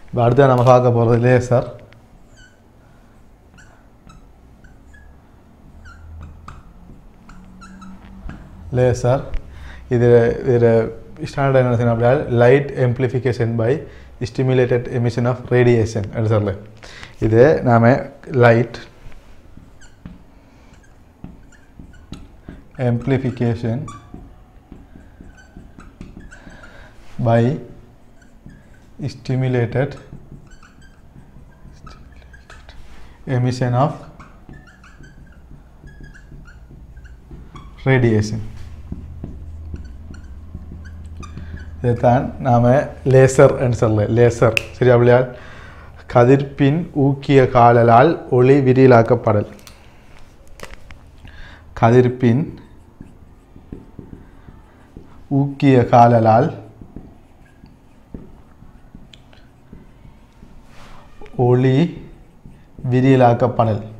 இப்போ அடுத்து நம்ம பார்க்க போகிறது லேசர் லேசர் இது இது ஸ்டாண்டர்ட் என்ன செய்யணும் அப்படின்னா light amplification by stimulated emission of radiation என்று சொல்ல இது நாம் light amplification by stimulated emission of radiation இதைத்தான் நாம் லேசர் என்று சொல்ல லேசர் சரியா பிள்ளையால் கதிர்பின் ஊக்கிய காலலால் ஒளி விரிலாக்கப்படல் கதிர்பின் ஊக்கிய காலலால் ஒளி விரியலாக்கப்படல்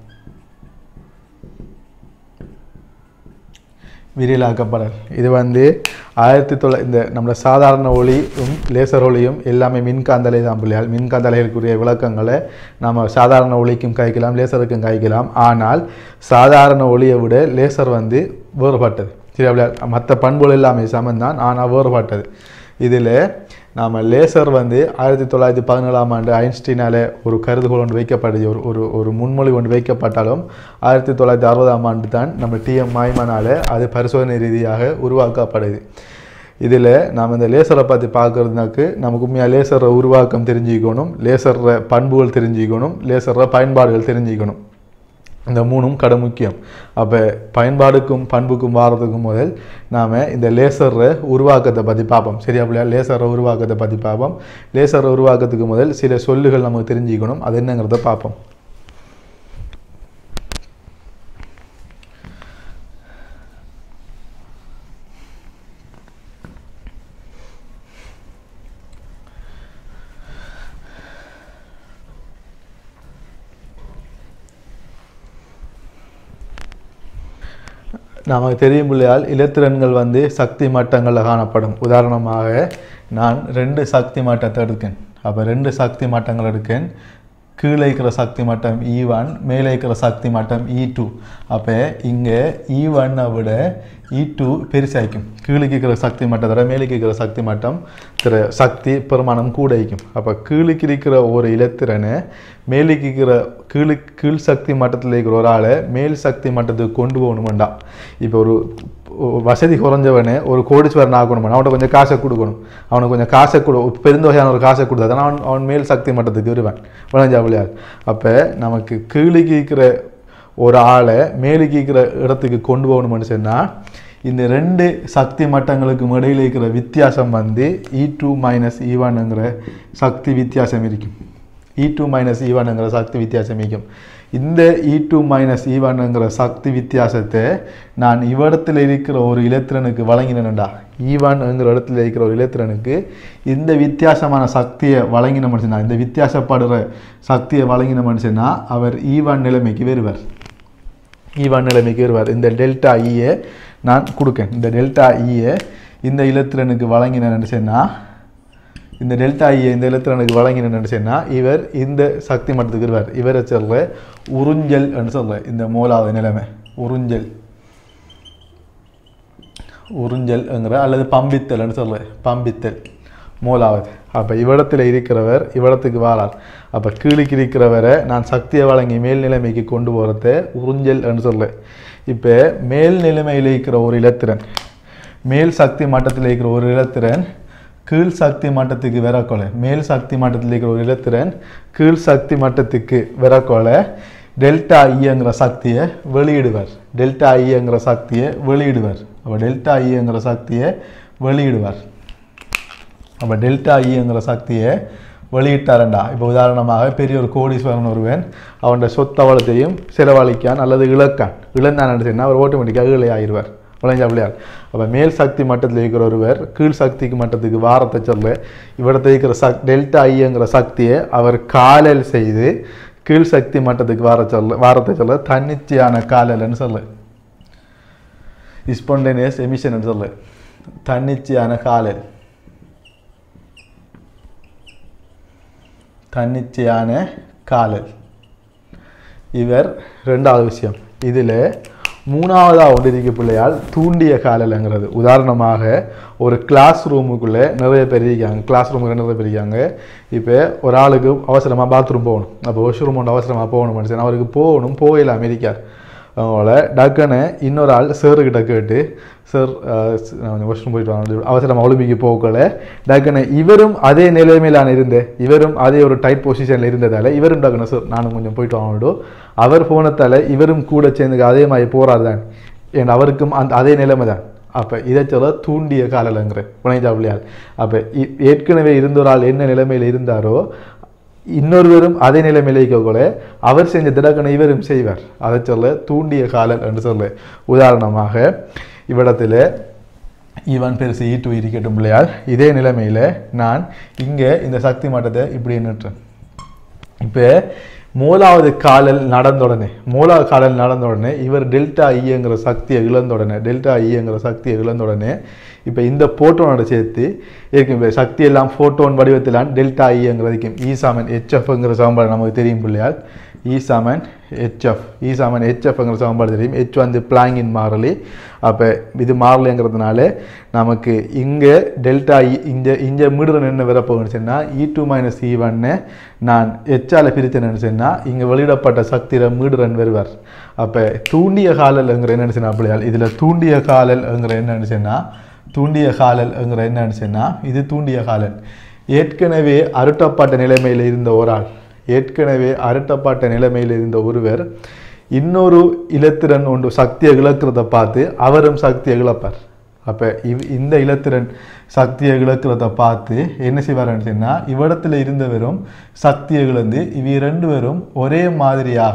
விரியலாக்கப்படல் இது வந்து ஆயிரத்தி தொள்ளா இந்த நம்மளோட சாதாரண ஒளியும் லேசர் ஒளியும் எல்லாமே மின்காந்தலை தான் பிள்ளையால் மின்காந்தலைகளுக்குரிய விளக்கங்களை நம்ம சாதாரண ஒளிக்கும் காய்க்கலாம் லேசருக்கும் காய்க்கலாம் ஆனால் சாதாரண ஒளியை விட லேசர் வந்து வேறுபட்டது சரி அப்படியா மற்ற பண்புகள் எல்லாமே சமந்தான் ஆனால் வேறுபட்டது இதில் நாம் லேசர் வந்து ஆயிரத்தி தொள்ளாயிரத்தி பதினேழாம் ஆண்டு ஐன்ஸ்டீனால் ஒரு கருதுகோள் ஒன்று வைக்கப்பட்டது ஒரு ஒரு ஒரு முன்மொழி ஒன்று வைக்கப்பட்டாலும் ஆயிரத்தி தொள்ளாயிரத்தி அறுபதாம் ஆண்டு தான் நம்ம டிஎம் மாய்மனால் அது பரிசோதனை ரீதியாக உருவாக்கப்படுது இதில் நாம் இந்த லேசரை பற்றி பார்க்குறதுனாக்கு நமக்கு உண்மையாக லேசரை உருவாக்கம் தெரிஞ்சுக்கணும் லேசர பண்புகள் தெரிஞ்சுக்கணும் லேசர பயன்பாடுகள் தெரிஞ்சுக்கணும் இந்த மூணும் கடை முக்கியம் அப்போ பயன்பாடுக்கும் பண்புக்கும் வாரதுக்கும் முதல் நாம் இந்த லேசரை உருவாக்கத்தை பற்றி பார்ப்போம் சரியா பிள்ளையா லேசரை உருவாக்கத்தை பற்றி பார்ப்போம் லேசரை உருவாக்கத்துக்கு முதல் சில சொல்லுகள் நமக்கு தெரிஞ்சுக்கணும் அது என்னங்கிறத பார்ப்போம் நமக்கு தெரியும் பிள்ளையால் இலத்திரன்கள் வந்து சக்தி மட்டங்களில் காணப்படும் உதாரணமாக நான் ரெண்டு சக்தி மட்டத்தை எடுக்கேன் அப்போ ரெண்டு சக்தி மட்டங்கள் எடுக்கேன் கீழே இருக்கிற சக்தி மட்டம் இ ஒன் மேலே இருக்கிற சக்தி மட்டம் இ டூ அப்போ இங்கே இ ஒன்னை விட இ டூ பெருசாய்க்கும் கீழுக்கு இருக்கிற சக்தி மட்டத்தோட மேலுக்கு இருக்கிற சக்தி மட்டம் திற சக்தி பெருமானம் கூட இருக்கும் அப்போ கீழுக்கு இருக்கிற ஒரு இலத்திரனை மேலுக்கு இருக்கிற கீழு கீழ் சக்தி மட்டத்தில் இருக்கிற ஒரு ஆளை மேல் சக்தி மட்டத்துக்கு கொண்டு போகணுமெண்டா இப்போ ஒரு வசதி குறைஞ்சவனே ஒரு கோடீஸ்வரன் ஆகணும் அவன்கிட்ட கொஞ்சம் காசை கொடுக்கணும் அவனுக்கு கொஞ்சம் காசை கொடு பெருந்தொகையான ஒரு காசை கொடுத்தா தான் அவன் அவன் மேல் சக்தி மட்டத்துக்கு வருவான் விளைஞ்சா விளையாடு அப்போ நமக்கு கீழுக்கு இருக்கிற ஒரு ஆளை மேலுக்கு இருக்கிற இடத்துக்கு கொண்டு போகணும்னு சொன்னால் இந்த ரெண்டு சக்தி மட்டங்களுக்கு இடையில இருக்கிற வித்தியாசம் வந்து இ டூ மைனஸ் ஈவானுங்கிற சக்தி வித்தியாசம் இருக்கும் இ டூ மைனஸ் ஈவானுங்கிற சக்தி வித்தியாசம் இருக்கும் இந்த இ டூ மைனஸ் ஈவானுங்கிற சக்தி வித்தியாசத்தை நான் இவ்விடத்தில் இருக்கிற ஒரு இலத்திரனுக்கு வழங்கினேன்டா ஈவான்ங்கிற இடத்துல இருக்கிற ஒரு இலத்திரனுக்கு இந்த வித்தியாசமான சக்தியை வழங்கின மனுஷனா இந்த வித்தியாசப்படுற சக்தியை வழங்கின மனுஷனா அவர் ஈவான் நிலைமைக்கு வருவார் ஈவான் நிலைமைக்கு வருவார் இந்த டெல்டா ஈயை நான் கொடுக்கேன் இந்த டெல்டா ஈயை இந்த இலத்திரனுக்கு வழங்கினேன்னு சொன்னால் இந்த டெல்டா ஈயை இந்த இலத்திரனுக்கு வழங்கினேன்னு சொன்னால் இவர் இந்த சக்தி மட்டத்துக்கு வருவார் இவரை சொல்ற உறிஞ்சல் என்று சொல்ற இந்த மூலாவது நிலைமை உறிஞ்சல் உறிஞ்சல்ங்கிற அல்லது பம்பித்தல்னு சொல்ற பம்பித்தல் மூலாவது அப்போ இவ்விடத்தில் இருக்கிறவர் இவ்விடத்துக்கு வாரார் அப்போ கீழுக்கு இருக்கிறவரை நான் சக்தியை வழங்கி மேல் நிலைமைக்கு கொண்டு போகிறத உறிஞ்சல் என்று சொல்கிறேன் இப்போ மேல் நிலைமையில் இருக்கிற ஒரு இலத்திரன் மேல் சக்தி மட்டத்தில் இருக்கிற ஒரு இலத்திரன் கீழ் சக்தி மட்டத்துக்கு வரக்கொலை மேல் சக்தி மட்டத்தில் இருக்கிற ஒரு இலத்திரன் கீழ் சக்தி மட்டத்துக்கு வரக்கொலை டெல்டா ஐங்கிற சக்தியை வெளியிடுவார் டெல்டா ஐங்கிற சக்தியை வெளியிடுவார் அப்போ டெல்டா ஐங்கிற சக்தியை வெளியிடுவார் அப்போ டெல்டா ஈங்கிற சக்தியை வெளியிட்டாரண்டா இப்போ உதாரணமாக பெரிய ஒரு கோடீஸ்வரன் ஒருவன் அவனோட சொத்தவளத்தையும் செலவழிக்கான் அல்லது இழக்கான் இழந்தான் சொன்னால் அவர் ஆட்டோமேட்டிக்காக இழை ஆயிடுவார் விளைஞ்சா பிள்ளையார் அப்போ மேல் சக்தி மட்டத்தில் இருக்கிற ஒருவர் கீழ் சக்திக்கு மட்டத்துக்கு வாரத்தை சொல்ல இவ்விடத்தில் இருக்கிற சக் டெல்டா ஐங்கிற சக்தியை அவர் காலல் செய்து கீழ் சக்தி மட்டத்துக்கு வார சொல்ல வாரத்தை சொல்ல தன்னிச்சையான காலல்னு சொல்லு ஸ்பான்டேனியஸ் எமிஷன் சொல்லு தன்னிச்சையான காலல் தன்னிச்சையான காலல் இவர் ரெண்டாவது விஷயம் இதில் மூணாவதாக ஒன்றிருக்க பிள்ளையால் தூண்டிய காலல்ங்கிறது உதாரணமாக ஒரு கிளாஸ் ரூமுக்குள்ளே நிறைய பேர் இருக்காங்க கிளாஸ் ரூமுக்கு நிறைய பேர் இருக்காங்க இப்போ ஒரு ஆளுக்கு அவசரமாக பாத்ரூம் போகணும் அப்போ வாஷ்ரூம் ஒன்று அவசரமாக போகணும் மனுஷன் அவருக்கு போகணும் போயிடலாம் இருக்கார் அவங்கள டக்குன்னு இன்னொரு ஆள் சார்கிட்ட கேட்டு சார் நான் கொஞ்சம் வாஷ்ரூம் போயிட்டு வாங்க அவசரமாக ஒலிம்பிக்கு போகல டக்குன்னு இவரும் அதே நிலைமையிலான இருந்தேன் இவரும் அதே ஒரு டைட் பொசிஷனில் இருந்ததால் இவரும் டக்குன்னு சார் நானும் கொஞ்சம் போயிட்டு வாங்கிடும் அவர் போனதால் இவரும் கூட சேர்ந்து அதே மாதிரி போறாரு தான் ஏன் அவருக்கும் அந்த அதே நிலைமை தான் அப்போ இதை சொல்ல தூண்டிய காலலங்கிற புனைஞ்சா பிள்ளையால் அப்போ ஏற்கனவே இருந்த ஒரு ஆள் என்ன நிலைமையில் இருந்தாரோ இன்னொருவரும் அதே நிலைமையில் இருக்கக்கூட அவர் செஞ்ச திடக்கணை இவரும் செய்வார் அதை சொல்ல தூண்டிய காலல் என்று சொல்ல உதாரணமாக இவ்விடத்தில் இவன் பெருசு ஈட்டு இருக்கட்டும் பிள்ளையால் இதே நிலைமையில் நான் இங்கே இந்த சக்தி மட்டத்தை இப்படி நிட்டுறேன் இப்போ மூலாவது காலல் நடந்த உடனே மூலாவது காலல் நடந்த உடனே இவர் டெல்டா ஈங்கிற சக்தியை இழந்த உடனே டெல்டா ஈங்கிற சக்தியை இழந்த உடனே இப்போ இந்த போட்டோனோட சேர்த்து இருக்கும் இப்போ சக்தி எல்லாம் ஃபோட்டோன் வடிவத்திலான் டெல்டா ஈங்கிறதுக்கும் ஈ சாமன் ஹெச்எஃப்ங்கிற சமன்பாடு நமக்கு தெரியும் பிள்ளையால் ஈ சாமன் ஹெச்எஃப் ஈ சாமன் ஹெச்எஃப்ங்கிற சமன்பாடு தெரியும் ஹெச் வந்து பிளாங்கின் மாறலி அப்போ இது மாறலைங்கிறதுனால நமக்கு இங்கே டெல்டா இ இங்கே இங்கே மீடுறன் என்ன வரப்போகுதுன்னு சொன்னால் இ டூ மைனஸ் இ ஒன்னு நான் எச்சால் பிரித்தேன்னு சொன்னால் இங்கே வெளியிடப்பட்ட சக்தியில் மீடுறன் வருவார் அப்போ தூண்டிய காலல்ங்கிற என்னன்னு சொன்னால் பிள்ளையால் இதில் தூண்டிய காலல்ங்கிற என்னன்னு சொன்னால் தூண்டிய காலல்ங்கிற என்னன்னு சொன்னால் இது தூண்டிய காலல் ஏற்கனவே அருட்டப்பட்ட நிலைமையில் இருந்த ஒரு ஆள் ஏற்கனவே அரட்டப்பட்ட நிலைமையில் இருந்த ஒருவர் இன்னொரு இலத்திரன் ஒன்று சக்தியை இழக்கிறத பார்த்து அவரும் சக்தியை இழப்பார் அப்போ இவ் இந்த இலத்திரன் சக்தியை இழக்கிறத பார்த்து என்ன செய்வார்னு சொன்னால் இவ்விடத்தில் இருந்தவரும் சக்தியை இழந்து இவ ரெண்டு பேரும் ஒரே மாதிரியாக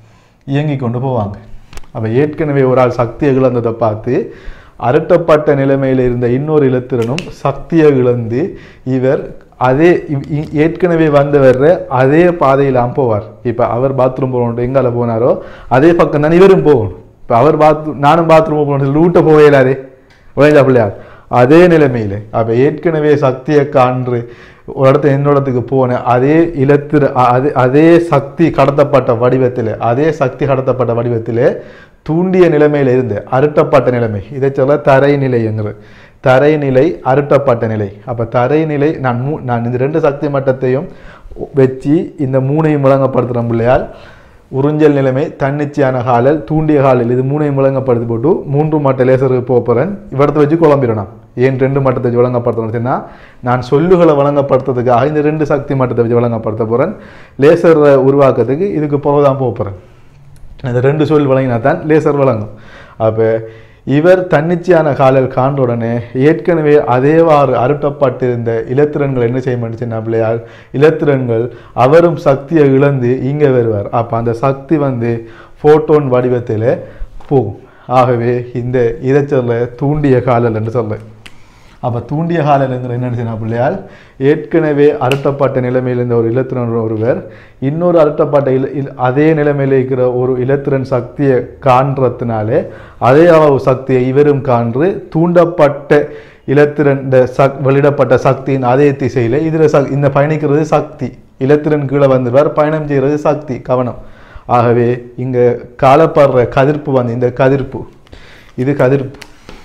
இயங்கி கொண்டு போவாங்க அப்போ ஏற்கனவே ஒரு ஆள் சக்தியை இழந்ததை பார்த்து அரட்டப்பட்ட நிலைமையில் இருந்த இன்னொரு இலத்திரனும் சக்தியை இழந்து இவர் அதே இவ்- இ- ஏற்கனவே வந்தவர் அதே பாதையிலாம் போவார் இப்போ அவர் பாத்ரூம் போகணும் எங்கால போனாரோ அதே பக்கம் தான் இவரும் போகணும் இப்போ அவர் பாத்ரூம் நானும் பாத்ரூம் போகணும் லூட்ட போகலாரே உழைஞ்சா பிள்ளையார் அதே நிலைமையில் அப்போ ஏற்கனவே சக்தியை கான்று ஒரு இடத்துல என்னோடத்துக்கு போன அதே இலத்திர அ- அதே அதே சக்தி கடத்தப்பட்ட வடிவத்தில் அதே சக்தி கடத்தப்பட்ட வடிவத்தில் தூண்டிய நிலைமையில் இருந்து அருட்டப்பட்ட நிலைமை இதை சொல்ல தரைநிலைங்கிற தரைநிலை அருட்டப்பட்ட நிலை அப்போ தரைநிலை நான் மூ நான் இந்த ரெண்டு சக்தி மட்டத்தையும் வச்சு இந்த மூணையும் விளங்கப்படுத்துகிறேன் பிள்ளையால் உறிஞ்சல் நிலைமை தன்னிச்சையான காலல் தூண்டிய காலல் இது மூணையும் விளங்கப்படுத்தி போட்டு மூன்று மட்ட லேசருக்கு போக போகிறேன் இவடத்தை வச்சு குழம்பிடணும் ஏன் ரெண்டு மட்டத்தை வச்சு விளங்கப்படுத்தணும் சொன்னா நான் சொல்லுகளை வழங்கப்படுத்துறதுக்காக இந்த ரெண்டு சக்தி மட்டத்தை வச்சு விளங்கப்படுத்த போகிறேன் லேசர் உருவாக்கத்துக்கு இதுக்கு பிறகு தான் போக போகிறேன் அந்த ரெண்டு சொல் வழங்கினா தான் லேசர் வழங்கும் அப்போ இவர் தன்னிச்சையான காலல் காண்ட உடனே ஏற்கனவே அதேவாறு அருட்டப்பட்டிருந்த இலத்திரன்கள் என்ன செய்ய மாட்டுச்சுன்னா பிள்ளையார் இலத்திரன்கள் அவரும் சக்தியை இழந்து இங்கே வருவார் அப்போ அந்த சக்தி வந்து ஃபோட்டோன் வடிவத்தில் போகும் ஆகவே இந்த இதை சொல்ல தூண்டிய காலல் என்று சொல்ல அப்போ தூண்டிய காலலுங்கிற என்ன செய்யணும் பிள்ளையால் ஏற்கனவே அருட்டப்பட்ட நிலைமையில் இருந்த ஒரு இலத்திரன் ஒருவர் இன்னொரு அருட்டப்பட்ட இல இல் அதே நிலைமையில் இருக்கிற ஒரு இலத்திரன் சக்தியை காண்றதுனாலே அதே அளவு சக்தியை இவரும் காண்று தூண்டப்பட்ட இலத்திரன் இந்த சக் வெளியிடப்பட்ட சக்தியின் அதே திசையில் இதில் சக் இந்த பயணிக்கிறது சக்தி இலத்திரன் கீழே வந்துடுவார் பயணம் செய்கிறது சக்தி கவனம் ஆகவே இங்கே காலப்படுற கதிர்ப்பு வந்து இந்த கதிர்ப்பு இது கதிர்ப்பு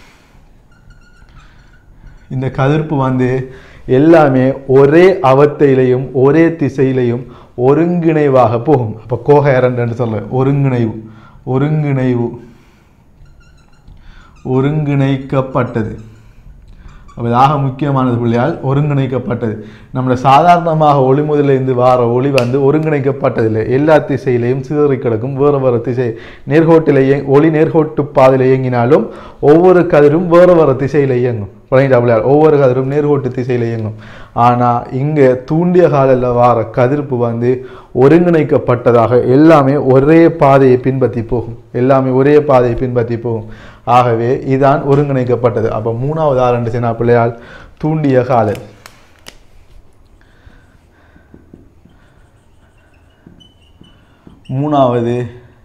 இந்த கதிர்ப்பு வந்து எல்லாமே ஒரே அவத்தையிலையும் ஒரே திசையிலையும் ஒருங்கிணைவாக போகும் அப்போ கோஹேரண்ட் என்று சொல்ல ஒருங்கிணைவு ஒருங்கிணைவு ஒருங்கிணைக்கப்பட்டது அப்போ இது ஆக முக்கியமானது பிள்ளையால் ஒருங்கிணைக்கப்பட்டது நம்மளோட சாதாரணமாக ஒளி முதலிருந்து வார ஒளி வந்து ஒருங்கிணைக்கப்பட்டதில்லை எல்லா திசையிலையும் சிதறி கிடக்கும் வேறு வேறு திசை நேர்கோட்டில் இயங் ஒளி நேர்கோட்டு பாதையில் இயங்கினாலும் ஒவ்வொரு கதிரும் வேறு வேறு திசையில் இயங்கும் புரியுதா பிள்ளையார் ஒவ்வொரு கதிரும் நேர்கோட்டு திசையில் இயங்கும் ஆனால் இங்கே தூண்டிய காலில் வார கதிர்ப்பு வந்து ஒருங்கிணைக்கப்பட்டதாக எல்லாமே ஒரே பாதையை பின்பற்றி போகும் எல்லாமே ஒரே பாதையை பின்பற்றி போகும் ஆகவே இதான் ஒருங்கிணைக்கப்பட்டது அப்போ மூணாவது ஆள் என்று சொன்னா பிள்ளையால் தூண்டிய காலல் மூணாவது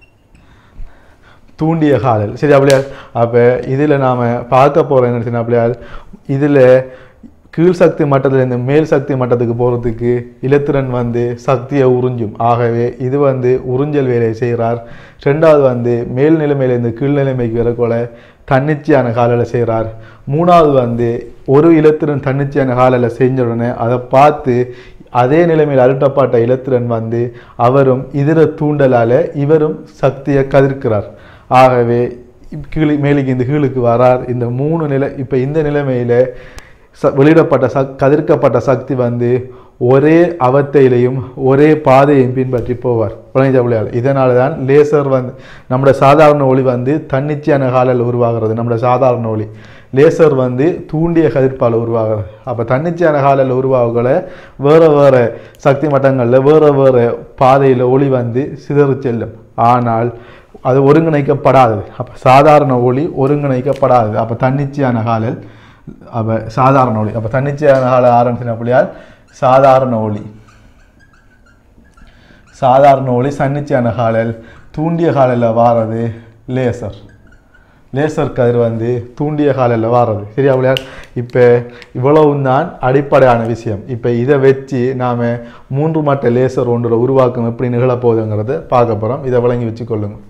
தூண்டிய காலல் சரி அப்படியா அப்போ இதில் நாம் பார்க்க போகிறோம் என்ன சொன்னா பிள்ளையால் இதில் கீழ் சக்தி மட்டத்திலிருந்து மேல் சக்தி மட்டத்துக்கு போகிறதுக்கு இலத்திரன் வந்து சக்தியை உறிஞ்சும் ஆகவே இது வந்து உறிஞ்சல் வேலையை செய்கிறார் ரெண்டாவது வந்து மேல் நிலைமையிலேருந்து கீழ் நிலைமைக்கு வரக்கூட தன்னிச்சையான காலையில் செய்கிறார் மூணாவது வந்து ஒரு இலத்திரன் தன்னிச்சையான காலையில் செஞ்ச உடனே அதை பார்த்து அதே நிலைமையில் அருட்டப்பட்ட இலத்திரன் வந்து அவரும் இதர தூண்டலால் இவரும் சக்தியை கதிர்க்கிறார் ஆகவே இப் கீழே மேலுக்கு இந்த கீழுக்கு வரார் இந்த மூணு நிலை இப்போ இந்த நிலைமையில் ச வெளியிடப்பட்ட சக் கதிர்க்கப்பட்ட சக்தி வந்து ஒரே அவத்தையிலையும் ஒரே பாதையையும் பின்பற்றி போவார் புலஞ்ச விளையாடு இதனால தான் லேசர் வந்து நம்மளோட சாதாரண ஒளி வந்து தன்னிச்சையான காலில் உருவாகிறது நம்மளோட சாதாரண ஒளி லேசர் வந்து தூண்டிய கதிர்ப்பால் உருவாகிறது அப்போ தன்னிச்சையான காலில் உருவாகல வேறு வேறு சக்தி மட்டங்களில் வேறு வேறு பாதையில் ஒளி வந்து சிதறு செல்லும் ஆனால் அது ஒருங்கிணைக்கப்படாதது அப்போ சாதாரண ஒளி ஒருங்கிணைக்கப்படாதது அப்போ தன்னிச்சையான காலில் அப்போ சாதாரண ஒளி அப்போ தன்னிச்சையான கால ஆரம்பிச்சின புள்ளியால் சாதாரண ஒளி சாதாரண ஒளி தன்னிச்சையான காலில் தூண்டிய காலில் வாரது லேசர் லேசர் கதிர் வந்து தூண்டிய காலில் வாரது சரியா புள்ளியால் இப்போ இவ்வளவும் தான் அடிப்படையான விஷயம் இப்போ இதை வச்சு நாம் மூன்று மட்ட லேசர் ஒன்றோட உருவாக்கம் எப்படி நிகழப்போகுதுங்கிறத பார்க்க போகிறோம் இதை விளங்கி வச்சுக்கொள்ளுங்க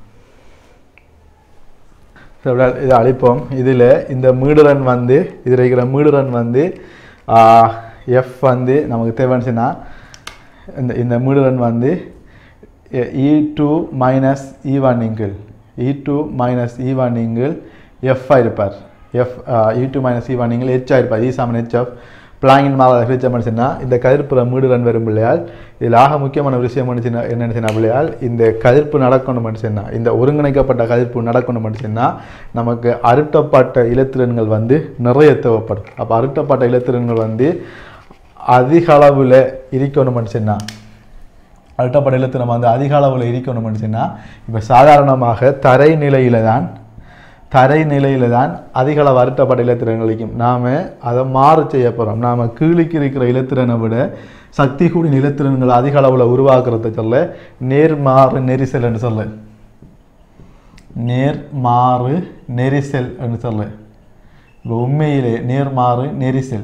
சரி, இதை அழிப்போம் இதில் இந்த மீடுரன் வந்து இதில் இருக்கிற மீடுரன் வந்து எஃப் வந்து நமக்கு தேவைச்சுன்னா இந்த இந்த மீடுரன் வந்து E two minus E one இங்கிள் E two minus E one இங்கிள் எஃப் இருப்பார் F E two minus E one இங்கிள் ஹெச் இருப்பார் இ சாமன் ஹெச் ஆஃப் பிளாங்கின் மாலை ஹெச் மனுஷன்னா இந்த கதிர்ப்புற மீடுரன் வரும் பிள்ளையால் இதில் ஆக முக்கியமான விஷயம் மனுஷனா என்னன்னு சொன்னா பிள்ளையால் இந்த கதிர்ப்பு நடக்கணும் மனுஷன்னா இந்த ஒருங்கிணைக்கப்பட்ட கதிர்ப்பு நடக்கணும் மனுஷன்னா நமக்கு அருட்டப்பட்ட இலத்திரன்கள் வந்து நிறைய தேவைப்படும் அப்போ அருட்டப்பட்ட இலத்திரன்கள் வந்து அதிக அளவில் இருக்கணும் மனுஷன்னா அழுத்தப்பட எழுத்து நம்ம வந்து அதிக அளவில் இருக்கணும் மனுஷன்னா இப்போ சாதாரணமாக தரை நிலையில தான் தரை நிலையில தான் அதிக அளவு அறுத்தப்பட்ட இலத்திரங்கள் இருக்கும் நாம் அதை மாறு செய்ய போகிறோம் நாம் கீழுக்கு இருக்கிற இலத்திரனை விட சக்தி கூடிய இலத்திரன்கள் அதிக அளவில் உருவாக்குறத சொல்ல நேர்மாறு நெரிசல் என்று சொல்ல நேர்மாறு நெரிசல் என்று சொல்ல இப்போ உண்மையிலே நேர்மாறு நெரிசல்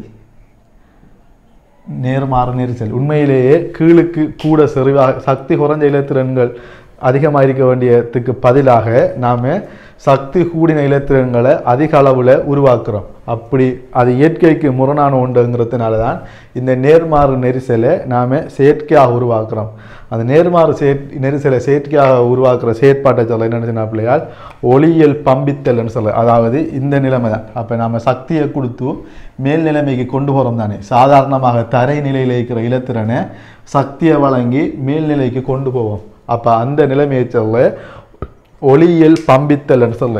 நேர்மாறு நெரிசல் உண்மையிலேயே கீழுக்கு கூட செறிவாக சக்தி குறைஞ்ச இலத்திரன்கள் அதிகமாக இருக்க வேண்டியதுக்கு பதிலாக நாம் சக்தி கூடின இலத்திரன்களை அதிக அளவில் உருவாக்குறோம் அப்படி அது இயற்கைக்கு முரணான ஒன்றுங்கிறதுனால தான் இந்த நேர்மாறு நெரிசலை நாம் செயற்கையாக உருவாக்குறோம் அந்த நேர்மாறு செயற் நெரிசலை செயற்கையாக உருவாக்குற செயற்பாட்டை சொல்ல என்ன சொன்னா பிள்ளையால் ஒளியியல் பம்பித்தல்னு சொல்ல அதாவது இந்த நிலைமை தான் அப்போ நம்ம சக்தியை கொடுத்து மேல் நிலைமைக்கு கொண்டு போகிறோம் தானே சாதாரணமாக தரை நிலையில் இருக்கிற இலத்திரனை சக்தியை வழங்கி மேல்நிலைக்கு கொண்டு போவோம் அப்போ அந்த நிலைமையை சொல்ல ஒளியியல் பம்பித்தல்னு சொல்ல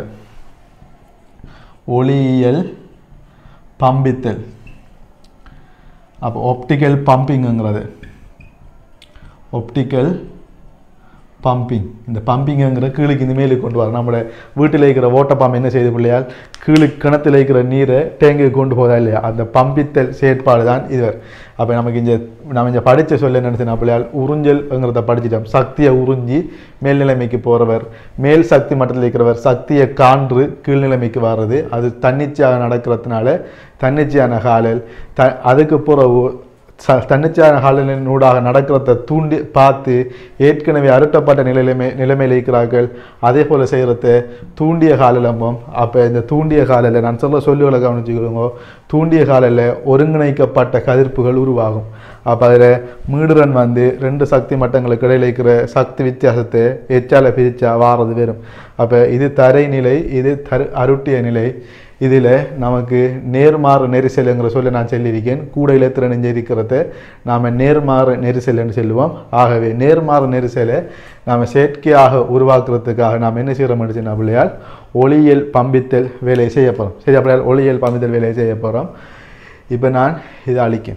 ஒளியியல் பம்பித்தல் அப்போ ஒப்டிக்கல் பம்பிங்குங்கிறது ஒப்டிக்கல் பம்பிங் இந்த பம்பிங்குங்கிற கீழுக்கு இந்த மேலுக்கு கொண்டு வர நம்மளோட வீட்டில் இருக்கிற ஓட்ட பம்ப் என்ன செய்து பிள்ளையால் கீழு கிணத்துல இருக்கிற நீரை டேங்குக்கு கொண்டு போதா இல்லையா அந்த பம்பித்தல் செயற்பாடு தான் இது அப்போ நமக்கு இங்கே நம்ம இங்கே படித்த சொல்ல நினச்சினா பிள்ளையால் உறிஞ்சல்ங்கிறத படிச்சிட்டோம் சக்தியை உறிஞ்சி மேல்நிலைமைக்கு போகிறவர் மேல் சக்தி மட்டத்தில் இருக்கிறவர் சக்தியை கான்று கீழ்நிலைமைக்கு வர்றது அது தன்னிச்சையாக நடக்கிறதுனால தன்னிச்சையான காலில் த அதுக்கு பிறகு ச தன்னிச்சையான காலநிலையினூடாக நடக்கிறத தூண்டி பார்த்து ஏற்கனவே அருட்டப்பட்ட நிலைமை நிலைமையில் இருக்கிறார்கள் அதே போல் செய்கிறத தூண்டிய காலிலம்பம் அப்போ இந்த தூண்டிய காலில் நான் சொல்ல சொல்லுகளை கவனிச்சுக்கிறோங்க தூண்டிய காலில் ஒருங்கிணைக்கப்பட்ட கதிர்ப்புகள் உருவாகும் அப்போ அதில் மீடுரன் வந்து ரெண்டு சக்தி மட்டங்களுக்கு இடையில இருக்கிற சக்தி வித்தியாசத்தை எச்சால பிரிச்சா வாரது வரும் அப்போ இது தரை நிலை இது தரு அருட்டிய நிலை இதில் நமக்கு நேர்மாறு நெரிசல்ங்கிற சொல்ல நான் சொல்லியிருக்கேன் கூட இலத்திரன் இருக்கிறத நாம் நேர்மாறு நெரிசல் என்று சொல்லுவோம் ஆகவே நேர்மாறு நெரிசலை நாம் செயற்கையாக உருவாக்குறதுக்காக நாம் என்ன செய்கிறோம் சொன்ன பிள்ளையால் ஒளியியல் பம்பித்தல் வேலையை செய்ய போகிறோம் சரி அப்படியால் ஒளியியல் பம்பித்தல் வேலையை செய்ய போகிறோம் இப்போ நான் இதை அழிக்கேன்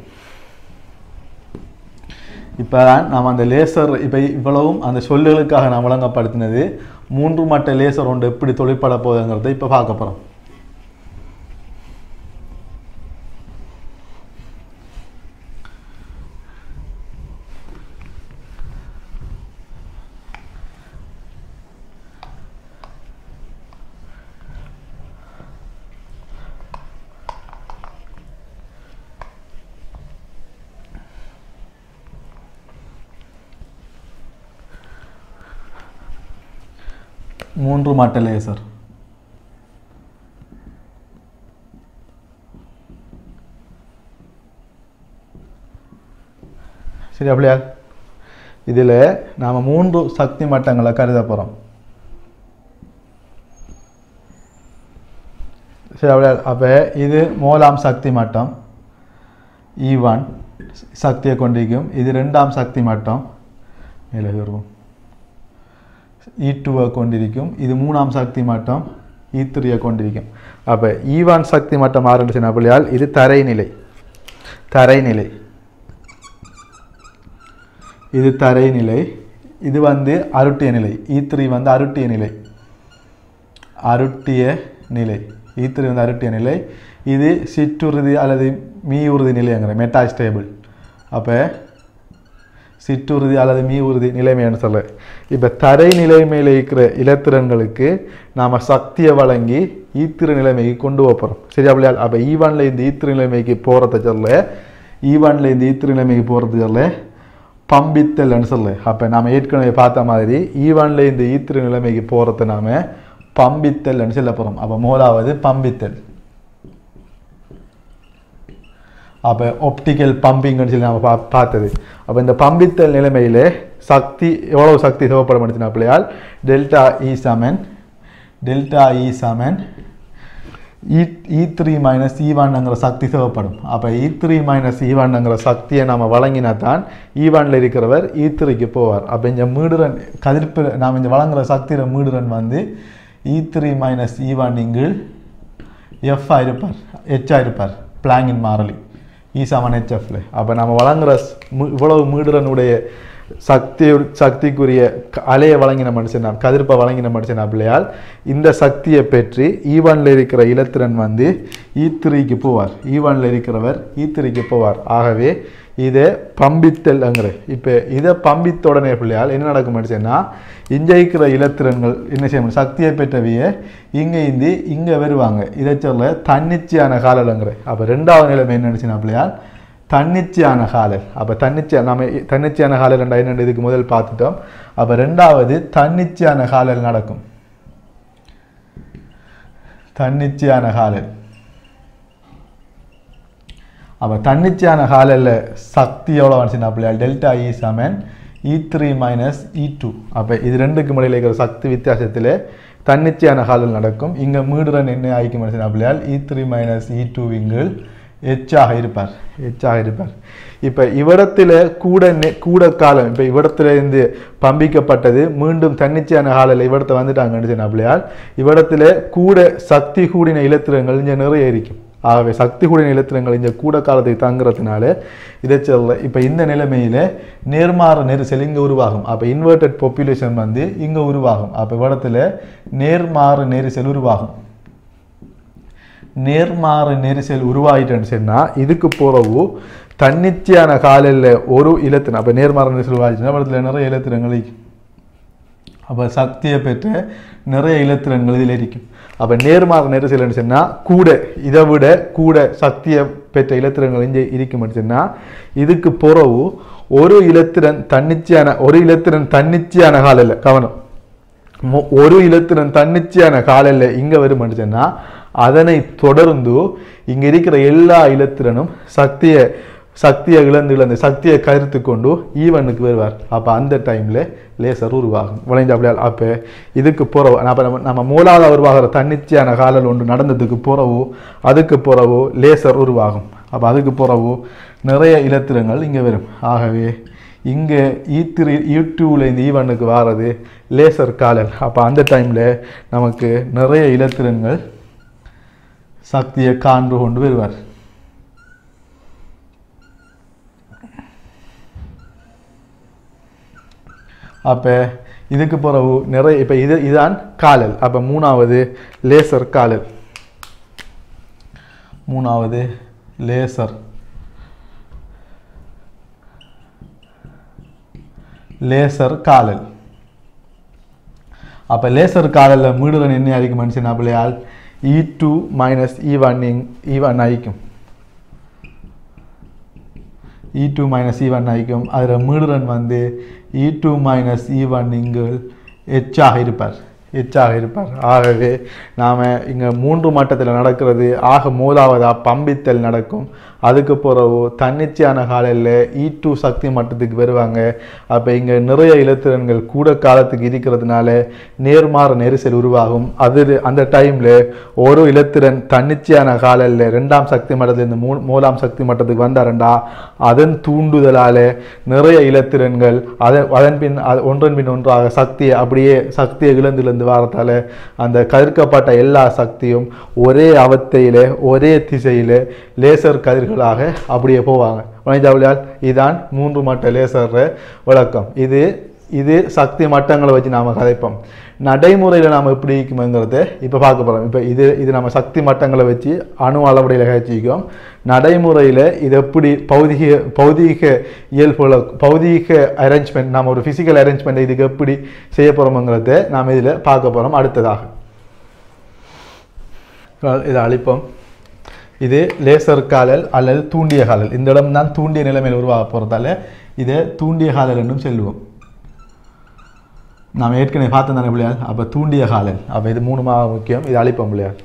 இப்போ தான் நாம் அந்த லேசர் இப்போ இவ்வளவும் அந்த சொல்லுகளுக்காக நான் வழங்கப்படுத்தினது மூன்று மட்ட லேசர் ஒன்று எப்படி தொழிற்பட போகுதுங்கிறத இப்போ பார்க்க போகிறோம் மூன்று மட்ட லேசர் சரி அப்படியா இதில் நாம் மூன்று சக்தி மட்டங்களை கருத போகிறோம் சரி அப்படியா அப்போ இது மூலாம் சக்தி மட்டம் இ ஒன் சக்தியை கொண்டிருக்கும் இது ரெண்டாம் சக்தி மட்டம் மேலே இருக்கும் இ டூவை கொண்டிருக்கும் இது மூணாம் சக்தி மட்டம் இ த்ரீயை கொண்டிருக்கும் அப்போ இ ஒன் சக்தி மட்டம் ஆரம்பிச்சுன்னா அப்படியால் இது தரைநிலை தரைநிலை இது தரைநிலை இது வந்து அருட்டிய நிலை இ த்ரீ வந்து அருட்டிய நிலை அருட்டிய நிலை இ த்ரீ வந்து அருட்டிய நிலை இது சிற்றுறுதி அல்லது மீ உறுதி நிலைங்கிற மெட்டா ஸ்டேபிள் அப்போ சிற்றுறுதி அல்லது மீ உறுதி நிலைமைன்னு சொல்ல இப்போ தரை நிலைமையில் இருக்கிற இலத்திரன்களுக்கு நாம் சக்தியை வழங்கி ஈத்திர நிலைமைக்கு கொண்டு போகிறோம் சரியா பிள்ளையா அப்போ ஈவானில் இந்த ஈத்திர நிலைமைக்கு போகிறத சொல்ல ஈவானில் இந்த ஈத்திர நிலைமைக்கு போகிறது சொல்ல பம்பித்தல்னு சொல்லு அப்போ நாம் ஏற்கனவே பார்த்த மாதிரி ஈவானில் இந்த ஈத்திர நிலைமைக்கு போகிறத நாம் பம்பித்தல்னு சொல்ல போகிறோம் அப்போ மூலாவது பம்பித்தல் அப்போ ஒப்டிக்கல் பம்பிங்னு சொல்லி நம்ம பா பார்த்தது அப்போ இந்த பம்பித்தல் நிலைமையில் சக்தி எவ்வளவு சக்தி தேவைப்பட முடிச்சுனா பிள்ளையால் டெல்டா இ சமன் டெல்டா இ சமன் இ இ த்ரீ மைனஸ் ஈவான்ங்கிற சக்தி தேவைப்படும் அப்போ இ த்ரீ மைனஸ் ஈவான்ங்கிற சக்தியை நாம் வழங்கினா தான் ஈவானில் இருக்கிறவர் இ த்ரீக்கு போவார் அப்போ இந்த மீடுரன் கதிர்ப்பு நாம் இந்த வழங்குற சக்தியில் மீடுரன் வந்து இ த்ரீ மைனஸ் ஈவான் இங்கில் எஃப் இருப்பார் ஹெச்ஆ இருப்பார் பிளாங்கின் மாறலி இ சமன் ஹெச்எஃப்ல அப்போ நம்ம வழங்குற ஸ்- மு- இவ்வளவு மீடுரனுடைய சக்தி சக்திக்குரிய க- அலையை வழங்கின மனுஷன் கதிர்ப்பை வழங்கின மனுஷன் பிள்ளையால் இந்த சக்தியை பெற்று ஈவானில் இருக்கிற இலத்திரன் வந்து ஈ த்ரீக்கு போவார் ஈவானில் இருக்கிறவர் ஈ த்ரீக்கு போவார் ஆகவே இதை பம்பித்தல்ங்கிற இப்போ இதை பம்பித்த உடனே பிள்ளையால் என்ன நடக்கும் மனுஷன்னா இங்கே இருக்கிற இலத்திரன்கள் என்ன செய்யணும் சக்தியை பெற்றவைய இங்கே இந்தி இங்கே வருவாங்க இதை சொல்ல தன்னிச்சையான காலலங்கிற அப்போ ரெண்டாவது நிலைமை என்ன நினச்சினா பிள்ளையால் தன்னிச்சையான காலல் அப்போ தன்னிச்சை நம்ம தன்னிச்சையான காலல் ரெண்டா என்னென்னு இதுக்கு முதல் பார்த்துட்டோம் அப்போ ரெண்டாவது தன்னிச்சையான காலல் நடக்கும் தன்னிச்சையான காலல் அப்போ தன்னிச்சையான காலையில் சக்தி எவ்வளோ வந்துச்சுன்னா பிள்ளையா டெல்டா இ சமன் E three minus E two அப்போ இது ரெண்டுக்கு இடையில இருக்கிற சக்தி வித்தியாசத்தில் தன்னிச்சையான காலில் நடக்கும் இங்கே மீடுரன் என்ன ஆகிக்கும் வந்துச்சுன்னா பிள்ளையால் E three minus E two இங்கில் எச்சாக இருப்பார் எச்சாக இருப்பார் இப்போ இவ்விடத்தில் கூட நெ கூட காலம் இப்போ இவ்விடத்துல இருந்து பம்பிக்கப்பட்டது மீண்டும் தன்னிச்சையான காலில் இவ்விடத்தை வந்துட்டாங்கன்னு சொன்னா பிள்ளையால் இவ்விடத்தில் கூட சக்தி கூடின இலத்திரங்கள் இங்கே நிறைய இருக்கும் ஆகவே சக்தி கூடிய நிலத்திரங்கள் இந்த கூட காலத்துக்கு தங்குறதுனால இதை சொல்ல இப்போ இந்த நிலைமையில் நேர்மாறு நெரிசல் இங்கே உருவாகும் அப்போ இன்வெர்டட் பாப்புலேஷன் வந்து இங்கே உருவாகும் அப்போ இடத்துல நேர்மாறு நெரிசல் உருவாகும் நேர்மாறு நெரிசல் உருவாயிட்டேன்னு சொன்னால் இதுக்கு போறவு தன்னிச்சையான காலையில் ஒரு இலத்திரம் அப்போ நேர்மாறு நெரிசல் உருவாயிடுச்சுன்னா இடத்துல நிறைய இலத்திரங்கள் இருக்கும் அப்போ சக்தியை பெற்ற நிறைய இலத்திரன்கள் இதில் இருக்கும் அப்போ நேர்மாறு நெரிசல்னு சொன்னால் கூட இதை விட கூட சக்தியை பெற்ற இலத்திரங்கள் இங்கே இருக்கும்னு சொன்னால் இதுக்கு புறவு ஒரு இலத்திரன் தன்னிச்சையான ஒரு இலத்திரன் தன்னிச்சையான காலையில் கவனம் மொ- ஒரு இலத்திரன் தன்னிச்சையான காலையில் இங்கே வரும்னு சொன்னால் அதனை தொடர்ந்து இங்கே இருக்கிற எல்லா இலத்திரனும் சக்தியை சக்தியை இழந்து இழந்து சக்தியை கருத்து கொண்டு ஈவனுக்கு வருவார் அப்போ அந்த டைமில் லேசர் உருவாகும் விளைஞ்ச அப்படியா அப்போ இதுக்கு போகிறவோ அப்போ நம்ம நம்ம மூலாவது உருவாகிற தன்னிச்சையான காலல் ஒன்று நடந்ததுக்கு போகிறவோ அதுக்கு போகிறவோ லேசர் உருவாகும் அப்போ அதுக்கு போகிறவோ நிறைய இலத்திரங்கள் இங்கே வரும் ஆகவே இங்கே ஈ த்ரீ ஈ டூவில் இந்த ஈவனுக்கு வாரது லேசர் காலல் அப்போ அந்த டைமில் நமக்கு நிறைய இலத்திரங்கள் சக்தியை காண்டு கொண்டு வருவார் அப்போ இதுக்கு பிறகு நிறைய இப்போ இது இதுதான் காலல் அப்போ மூணாவது லேசர் காலல் மூணாவது லேசர் லேசர் காலல் அப்போ லேசர் காலலில் மீடுதன் என்ன அடிக்கும் மனுஷன் அப்படியால் E two minus E one E one அழிக்கும் E two minus E one அழிக்கும் அதில் மீடுரன் வந்து E two minus E one இங்கு எச்சாக இருப்பார் எச்சாக இருப்பார் ஆகவே நாம் இங்கே மூன்று மட்டத்தில் நடக்கிறது ஆக மூலாவதாக பம்பித்தல் நடக்கும் அதுக்கு பிறகு தன்னிச்சையான காலையில் இ டூ சக்தி மட்டத்துக்கு வருவாங்க அப்போ இங்கே நிறைய இலத்திரன்கள் கூட காலத்துக்கு இருக்கிறதுனால நேர்மாறு நெரிசல் உருவாகும் அது அந்த டைமில் ஒரு இலத்திரன் தன்னிச்சையான காலையில் ரெண்டாம் சக்தி மட்டத்திலிருந்து மூ மூலாம் சக்தி மட்டத்துக்கு வந்தாருண்டா அதன் தூண்டுதலால் நிறைய இலத்திரன்கள் அதன் அதன் பின் அது ஒன்றன் பின் ஒன்றாக சக்தியை அப்படியே சக்தியை இழந்திழந்து வரத்தால் அந்த கதிர்க்கப்பட்ட எல்லா சக்தியும் ஒரே அவத்தையில் ஒரே திசையில் லேசர் கதிர்களாக அப்படியே போவாங்க வணிஜாவளியால் இதுதான் மூன்று மட்ட லேசர் விளக்கம் இது இது சக்தி மட்டங்களை வச்சு நாம் கதைப்போம் நடைமுறையில் நாம் எப்படி இருக்குங்கிறத இப்போ பார்க்க போகிறோம் இப்போ இது இது நம்ம சக்தி மட்டங்களை வச்சு அணு அளவடையில் கழிச்சிக்கோம் நடைமுறையில் இது எப்படி பௌதிக பௌதீக இயல்புகளை பௌதீக அரேஞ்ச்மெண்ட் நாம் ஒரு ஃபிசிக்கல் அரேஞ்ச்மெண்ட் இதுக்கு எப்படி செய்ய போகிறோம்ங்கிறத நாம் இதில் பார்க்க போகிறோம் அடுத்ததாக இதை அழிப்போம் இது லேசர் காலல் அல்லது தூண்டிய காலல் இந்த இடம் தான் தூண்டிய நிலைமையில் உருவாக போகிறதால இதை தூண்டிய காலல் என்றும் செல்வோம் நாம் ஏற்கனவே பார்த்தோம் தானே பிள்ளையார் அப்போ தூண்டிய காலல் அப்போ இது மூணு மா- முக்கியம் இது அழிப்போம் பிள்ளையார்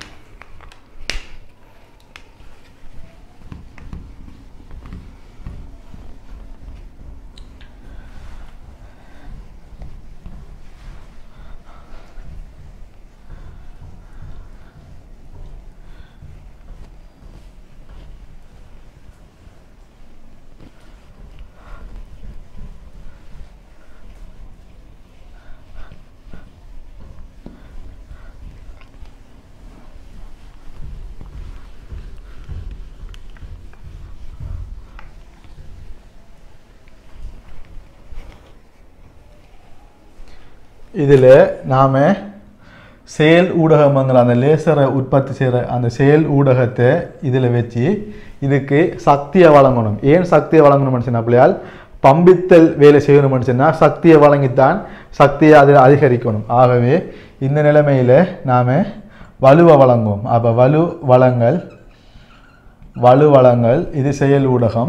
இதில் நாம் செயல் ஊடகமங்கிற அந்த லேசரை உற்பத்தி செய்கிற அந்த செயல் ஊடகத்தை இதில் வச்சு இதுக்கு சக்தியை வழங்கணும் ஏன் சக்தியை வழங்கணும்னு சொன்ன பிள்ளையால் பம்பித்தல் வேலை செய்யணும்னு சொன்னால் சக்தியை வழங்கித்தான் சக்தியை அதில் அதிகரிக்கணும் ஆகவே இந்த நிலைமையில் நாம் வலுவை வழங்குவோம் அப்போ வலு வளங்கள் வலு வளங்கள் இது செயல் ஊடகம்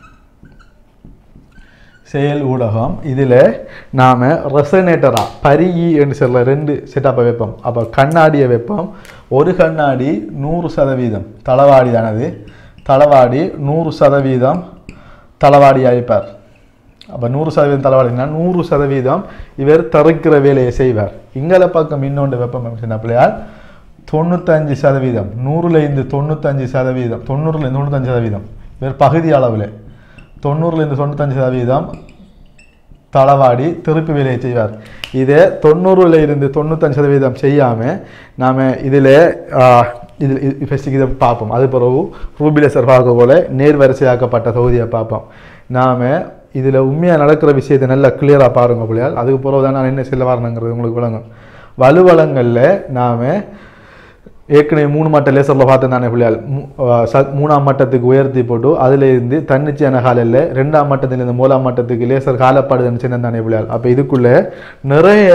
செயல் ஊடகம் இதில் நாம் ரெசனேட்டராக பரியி என்று சொல்ல ரெண்டு செட்டப்பை வைப்போம் அப்போ கண்ணாடியை வைப்போம் ஒரு கண்ணாடி நூறு சதவீதம் தளவாடியானது தளவாடி நூறு சதவீதம் தளவாடி அழிப்பார் அப்போ நூறு சதவீதம் தளவாடினா நூறு சதவீதம் இவர் தருக்கிற வேலையை செய்வார் இங்கல பக்கம் இன்னொன்று வெப்பம் சின்ன பிள்ளையால் தொண்ணூத்தஞ்சு சதவீதம் நூறுலேருந்து தொண்ணூத்தஞ்சு சதவீதம் தொண்ணூறுலேருந்து தொண்ணூத்தஞ்சு சதவீதம் இவர் பகுதி அளவில் தொண்ணூறுலேருந்து தொண்ணூத்தஞ்சு சதவீதம் தளவாடி திருப்பி வேலையை செய்வார் இதே தொண்ணூறுல இருந்து தொண்ணூத்தஞ்சு சதவீதம் செய்யாமல் நாம் இதில் இதில் ஃபஸ்ட்டுக்கு இதை பார்ப்போம் அது பிறகு ரூபிலேசர் பார்க்க போல நேர்வரிசையாக்கப்பட்ட தொகுதியை பார்ப்போம் நாம் இதில் உண்மையாக நடக்கிற விஷயத்தை நல்லா கிளியராக பாருங்க பிள்ளையால் அதுக்கு பிறகு தான் நான் என்ன சொல்ல வரணுங்கிறது உங்களுக்கு விளங்கும் வலுவளங்களில் நாம் ஏற்கனவே மூணு மட்ட லேசரில் பார்த்தேன் தானே பிள்ளையால் மூ- ஆ, ச- மூணாம் மட்டத்துக்கு உயர்த்தி போட்டு அதில் இருந்து தன்னிச்சையான காலையில் ரெண்டாம் மட்டத்திலிருந்து மூணாம் மட்டத்துக்கு லேசர் காலப்படுதுன்னு சின்ன தானே பிள்ளையால் அப்போ இதுக்குள்ளே நிறைய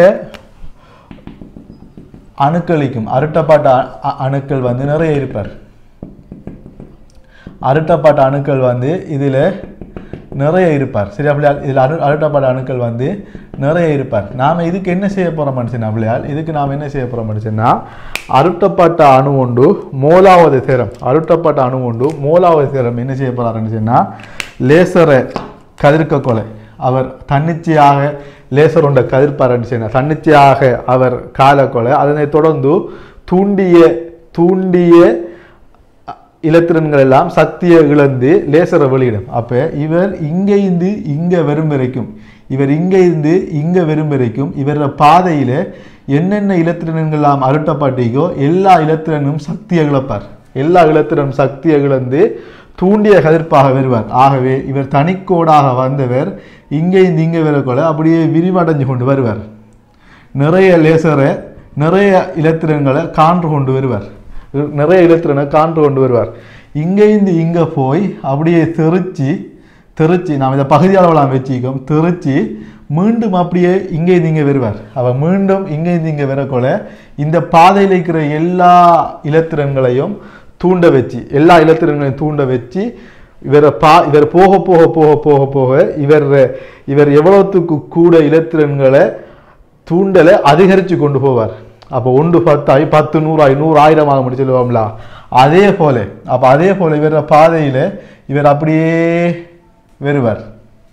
அணுக்களிக்கும் அருட்டப்பாட்ட அ- அ- அணுக்கள் வந்து நிறைய இருப்பார் அருட்டப்பட்ட அணுக்கள் வந்து இதில் நிறைய இருப்பார் சரியா பிள்ளையால் இதில் அரு அருட்டப்பட்ட அணுக்கள் வந்து நிறைய இருப்பார் நாம் இதுக்கு என்ன செய்ய போகிறோம் மனுஷனா பிள்ளையால் இதுக்கு நாம் என்ன செய்ய போகிறோம் மனுஷன்னா அருட்டப்பட்ட அணு உண்டு மூலாவது தேரம் அருட்டப்பட்ட அணு உண்டு மூலாவது தேரம் என்ன செய்ய போகிறாருன்னு சொன்னால் லேசரை கதிர்க்க கொலை அவர் தன்னிச்சையாக லேசர் உண்ட கதிர்ப்பாரன்னு சொன்னார் தன்னிச்சையாக அவர் காலக்கொலை அதனை தொடர்ந்து தூண்டிய தூண்டிய இலத்திரன்கள் எல்லாம் சக்தியை இழந்து லேசரை வெளியிடும் அப்போ இவர் இங்கே இருந்து இங்கே வரும் வரைக்கும் இவர் இங்கே இருந்து இங்கே வரும் வரைக்கும் இவரோட பாதையில் என்னென்ன இலத்திரன்கள் எல்லாம் அருட்டப்பட்டிக்கோ எல்லா இலத்திரனும் சக்தியை இழப்பார் எல்லா இலத்திரனும் சக்தியை இழந்து தூண்டிய கதிர்ப்பாக வருவார் ஆகவே இவர் தனிக்கோடாக வந்தவர் இங்கே இருந்து இங்கே வரக்கூட அப்படியே விரிவடைஞ்சு கொண்டு வருவார் நிறைய லேசரை நிறைய இலத்திரன்களை கான்று கொண்டு வருவார் நிறைய இலத்திரனை கான்று கொண்டு வருவார் இங்கேருந்து இங்கே போய் அப்படியே தெறிச்சு தெறிச்சு நாம் இதை பகுதி அளவெல்லாம் வச்சுக்கோம் தெறிச்சு மீண்டும் அப்படியே இங்கேருந்து இங்கே வருவார் அவர் மீண்டும் இங்கேருந்து இங்கே வரக்கூட இந்த பாதையில் இருக்கிற எல்லா இலத்திரன்களையும் தூண்ட வச்சு எல்லா இலத்திரன்களையும் தூண்ட வச்சு இவரை பா இவர் போக போக போக போக போக இவர் இவர் எவ்வளவுத்துக்கு கூட இலத்திரன்களை தூண்டலை அதிகரித்து கொண்டு போவார் அப்போ ஒன்று பத்தாய் பத்து நூறாய் நூறு ஆயிரம் ஆக முடியும் சொல்லுவோம்ல அதே போல அப்போ அதே போல இவர பாதையில் இவர் அப்படியே வருவார்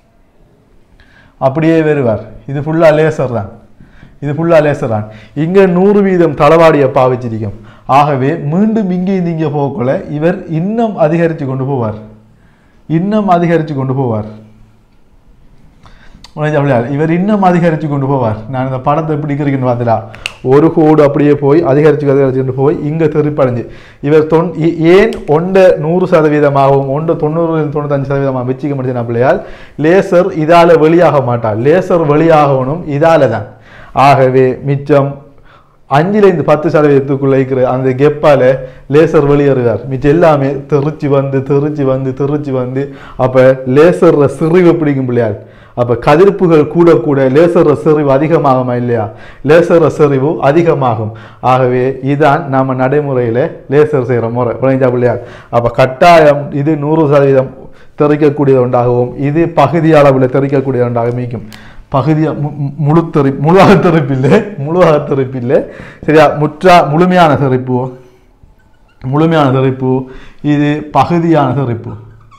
அப்படியே வருவார் இது ஃபுல்லாக லேசர் தான் இது ஃபுல்லாக லேசர் தான் இங்கே நூறு வீதம் தளவாடியை பாவிச்சிருக்கும் ஆகவே மீண்டும் இங்கே இங்கே போகக்குள்ள இவர் இன்னும் அதிகரித்து கொண்டு போவார் இன்னும் அதிகரித்து கொண்டு போவார் உனக்கு அப்படியா இவர் இன்னும் அதிகரித்து கொண்டு போவார் நான் இந்த படத்தை எப்படி இருக்கிறேன்னு பார்த்தா ஒரு கோடு அப்படியே போய் அதிகரித்து அதிகரித்து கொண்டு போய் இங்கே திருப்படைஞ்சு இவர் தொன் ஏ- ஏன் ஒன்றை நூறு சதவீதமாகவும் ஒன்றை தொண்ணூறு தொண்ணூத்தஞ்சு சதவீதமாக வச்சுக்க முடியும் பிள்ளையால் லேசர் இதால் வெளியாக மாட்டார் லேசர் வெளியாகணும் இதால தான் ஆகவே மிச்சம் அஞ்சுலேருந்து பத்து சதவீதத்துக்குள்ள இருக்கிற அந்த கெப்பால லேசர் வெளியேறுவார் மிச்சம் எல்லாமே தெரிச்சு வந்து தெரிச்சு வந்து தெரிச்சு வந்து அப்போ லேசர் சிறிவு பிடிக்கும் பிள்ளையார் அப்போ கதிர்ப்புகள் கூட கூட லேசர் செறிவு அதிகமாகுமா இல்லையா லேசர் செறிவு அதிகமாகும் ஆகவே இதான் நம்ம நடைமுறையில் லேசர் செய்கிற முறை புரிஞ்சா பிள்ளையார் அப்போ கட்டாயம் இது நூறு சதவீதம் தெறிக்கக்கூடிய ஒன்றாகவும் இது பகுதி அளவில் தெறிக்கக்கூடிய ஒன்றாக மீக்கும் பகுதியா மு- மு- முழு தெறி முழுவாக தெறிப்பில்லை முழுவாக தெறிப்பில்லை சரியா முற்றா முழுமையான தெறிப்பு முழுமையான தெறிப்பு இது பகுதியான தெறிப்பு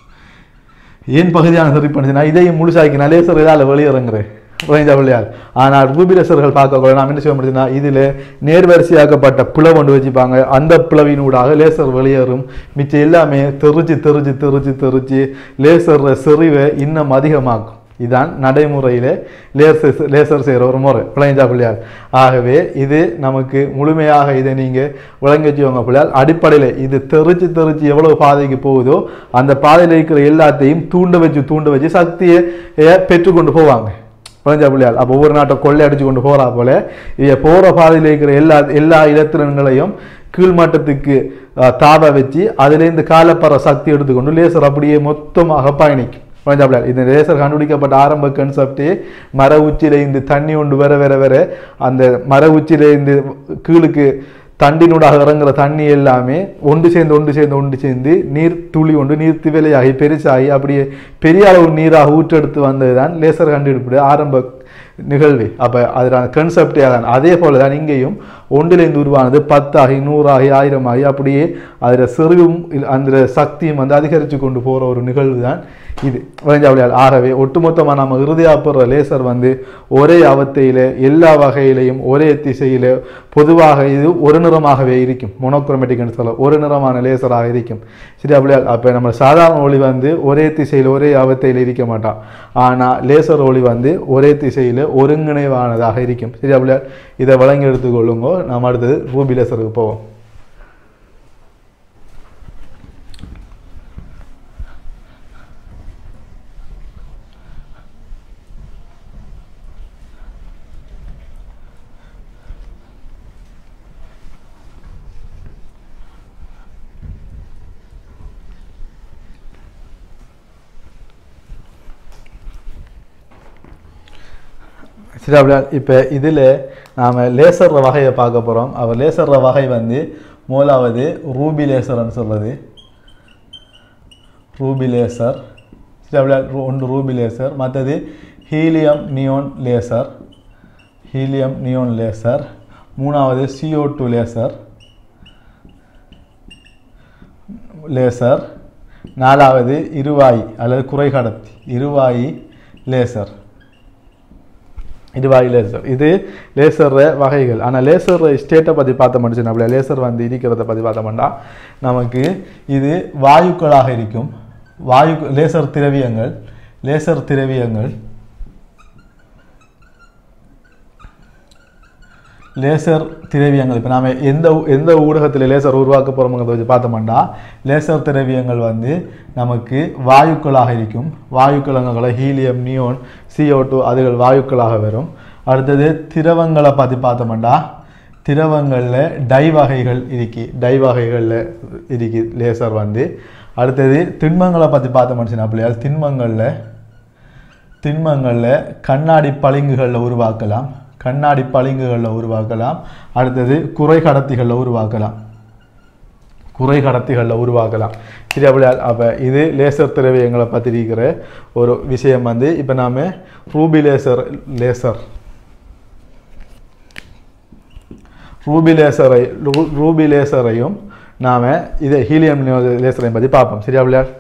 ஏன் பகுதியான தெறிப்புனா இதையும் முழுசாக்கி லேசர் இதால் வெளியேறுங்கிறேன் புரிஞ்சா பிள்ளையார் ஆனால் ரூபிரசர்கள் பார்க்க நாம் என்ன செய்ய முடியுதுன்னா இதில் நேர்வரிசையாக்கப்பட்ட பிளவு ஒன்று வச்சுப்பாங்க அந்த பிளவினூடாக லேசர் வெளியேறும் மிச்சம் எல்லாமே தெரிச்சு தெரிச்சு தெரிச்சு தெரிச்சு லேசர் செறிவை இன்னும் அதிகமாக்கும் இதான் நடைமுறையில் லேசர் லேசர் செய்கிற ஒரு முறை பிள்ளைஞ்சா பிள்ளையார் ஆகவே இது நமக்கு முழுமையாக இதை நீங்கள் விளங்கி வச்சுக்கோங்க பிள்ளையார் அடிப்படையில் இது தெரிச்சு தெரிச்சு எவ்வளவு பாதைக்கு போகுதோ அந்த பாதையில் இருக்கிற எல்லாத்தையும் தூண்ட வச்சு தூண்ட வச்சு சக்தியை அஹ், பெற்றுக்கொண்டு போவாங்க பிள்ளைஞ்சா பிள்ளையார் அப்போ ஒவ்வொரு நாட்டை கொள்ளை அடிச்சு கொண்டு போகிறா போல இதை போகிற பாதையில் இருக்கிற எல்லா எல்லா இலத்திரங்களையும் கீழ்மட்டத்துக்கு அஹ், தாவ வச்சு அதுலேருந்து காலப்பற சக்தி எடுத்துக்கொண்டு லேசர் அப்படியே மொத்தமாக பயணிக்கும் பஞ்சாப்ல இந்த லேசர் கண்டுபிடிக்கப்பட்ட ஆரம்ப கன்செப்டே மர உச்சியிலேருந்து தண்ணி கொண்டு வர வர வர அந்த மர உச்சியிலேருந்து கீழுக்கு தண்டினூடாக இறங்குற தண்ணி எல்லாமே ஒன்று சேர்ந்து ஒன்று சேர்ந்து ஒன்று சேர்ந்து நீர் துளி கொண்டு நீர் திவலையாகி பெருசாகி அப்படியே பெரிய அளவு நீராக ஊற்றெடுத்து வந்தது தான் லேசர் கண்டுபிடிப்பு ஆரம்ப நிகழ்வு அப்போ அதற்கான கன்செப்டே தான் அதே போல தான் இங்கேயும் ஒன்றிலிருந்து உருவானது பத்தாகி நூறாகி ஆயிரமாகி அப்படியே அதில் செறிவும் இல்ல- அந்த சக்தியும் வந்து அதிகரித்து கொண்டு போகிற ஒரு நிகழ்வு தான் இது வளைஞ்சாவளியால் ஆகவே ஒட்டுமொத்தமாக நம்ம இறுதியாக போடுற லேசர் வந்து ஒரே அவத்தையில் எல்லா வகையிலையும் ஒரே திசையில் பொதுவாக இது ஒரு நிறமாகவே இருக்கும் மொனோக்ரோமேட்டிக்னு சொல்ல ஒரு நிறமான லேசராக இருக்கும் சரி அப்படியா அப்போ நம்ம சாதாரண ஒளி வந்து ஒரே திசையில் ஒரே அவத்தையில் இருக்க மாட்டான் ஆனால் லேசர் ஒளி வந்து ஒரே திசையில் ஒருங்கிணைவானதாக இருக்கும் சரி அப்படியா இதை வழங்கி எடுத்துக்கொள்ளுங்க நாம் அடுத்தது ரூபி லேசருக்கு போவோம் சரி அப்படியா இப்போ இதில் நாம் லேசர் வகையை பார்க்க போகிறோம் அவர் லேசர் வகை வந்து மூலாவது ரூபி லேசர்னு சொல்கிறது ரூபி லேசர் சரி அப்படியா ரூ- ஒன்று ரூபி லேசர் மற்றது helium neon laser helium neon laser மூணாவது CO2 டூ லேசர் லேசர் நாலாவது இருவாயி அல்லது குறைகடத்தி இருவாயி லேசர் இதுவாய் லேசர் இது லேசர் வகைகள் ஆனால் லேசர் ஸ்டேட்டை பற்றி பார்த்த மட்டும் நம்மள லேசர் வந்து இருக்கிறத பற்றி பார்த்தோம்னா நமக்கு இது வாயுக்களாக இருக்கும் வாயு லேசர் திரவியங்கள் லேசர் திரவியங்கள் லேசர் திரவியங்கள் இப்போ நாம எந்த ஊ- எந்த ஊடகத்தில் லேசர் உருவாக்க போகிறோம்ங்கிறத வச்சு பார்த்தோம்னா லேசர் திரவியங்கள் வந்து நமக்கு வாயுக்களாக இருக்கும் வாயுக்கலங்களை ஹீலியம் நியோன் CO2 டூ அதுகள் வாயுக்களாக வரும் அடுத்தது திரவங்களை பற்றி பார்த்தோம்னா திரவங்களில் டை வகைகள் இருக்கு டை வகைகளில் இருக்கு லேசர் வந்து அடுத்தது திண்மங்களை பற்றி பார்த்தோம்னு அப்படியால் திண்மங்களில் திண்மங்களில் கண்ணாடி பளிங்குகளில் உருவாக்கலாம் கண்ணாடி பளிங்குகளில் உருவாக்கலாம் அடுத்தது குறை கடத்திகளில் உருவாக்கலாம் குறை கடத்திகளில் உருவாக்கலாம் சரி அப்படியா அப்போ இது லேசர் திரவியங்களை பற்றி இருக்கிற ஒரு விஷயம் வந்து இப்போ நாம் ரூபி லேசர் லேசர் ரூபி லேசரை ரூ- ரூபி லேசரையும் நாம் இதை ஹீலியம் லேசரையும் பற்றி பார்ப்போம் சரியா பிள்ளையார்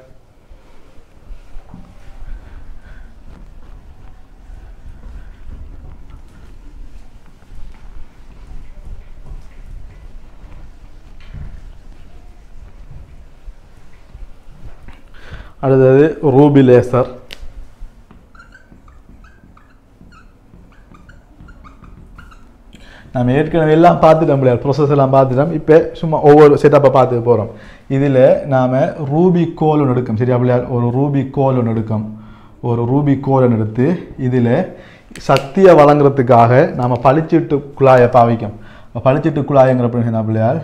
அடுத்தது ரூபி லேசர் நம்ம ஏற்கனவே எல்லாம் பார்த்துட்டோம் பிள்ளையார் ப்ரொசஸ் எல்லாம் பார்த்துட்டோம் இப்போ சும்மா ஒவ்வொரு செட்டப்பை பார்த்து போகிறோம் இதில் நாம் ரூபி கோல் ஒன்று எடுக்கும் சரியா பிள்ளையார் ஒரு ரூபி கோல் ஒன்று எடுக்கும் ஒரு ரூபி கோல் ஒன்று எடுத்து இதில் சக்தியை வழங்குறதுக்காக நாம் பளிச்சிட்டு குழாயை பாவிக்கும் பளிச்சிட்டு குழாய்ங்கிற என்ன பிள்ளையார்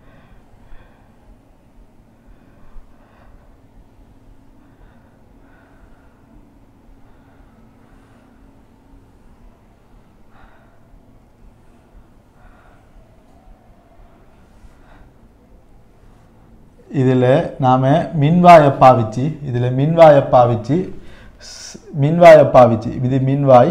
இதில் நாம் மின்வாயை பாவிச்சு இதில் மின்வாயை பாவிச்சு ஸ்- மின்வாயை பாவிச்சு இது மின்வாய்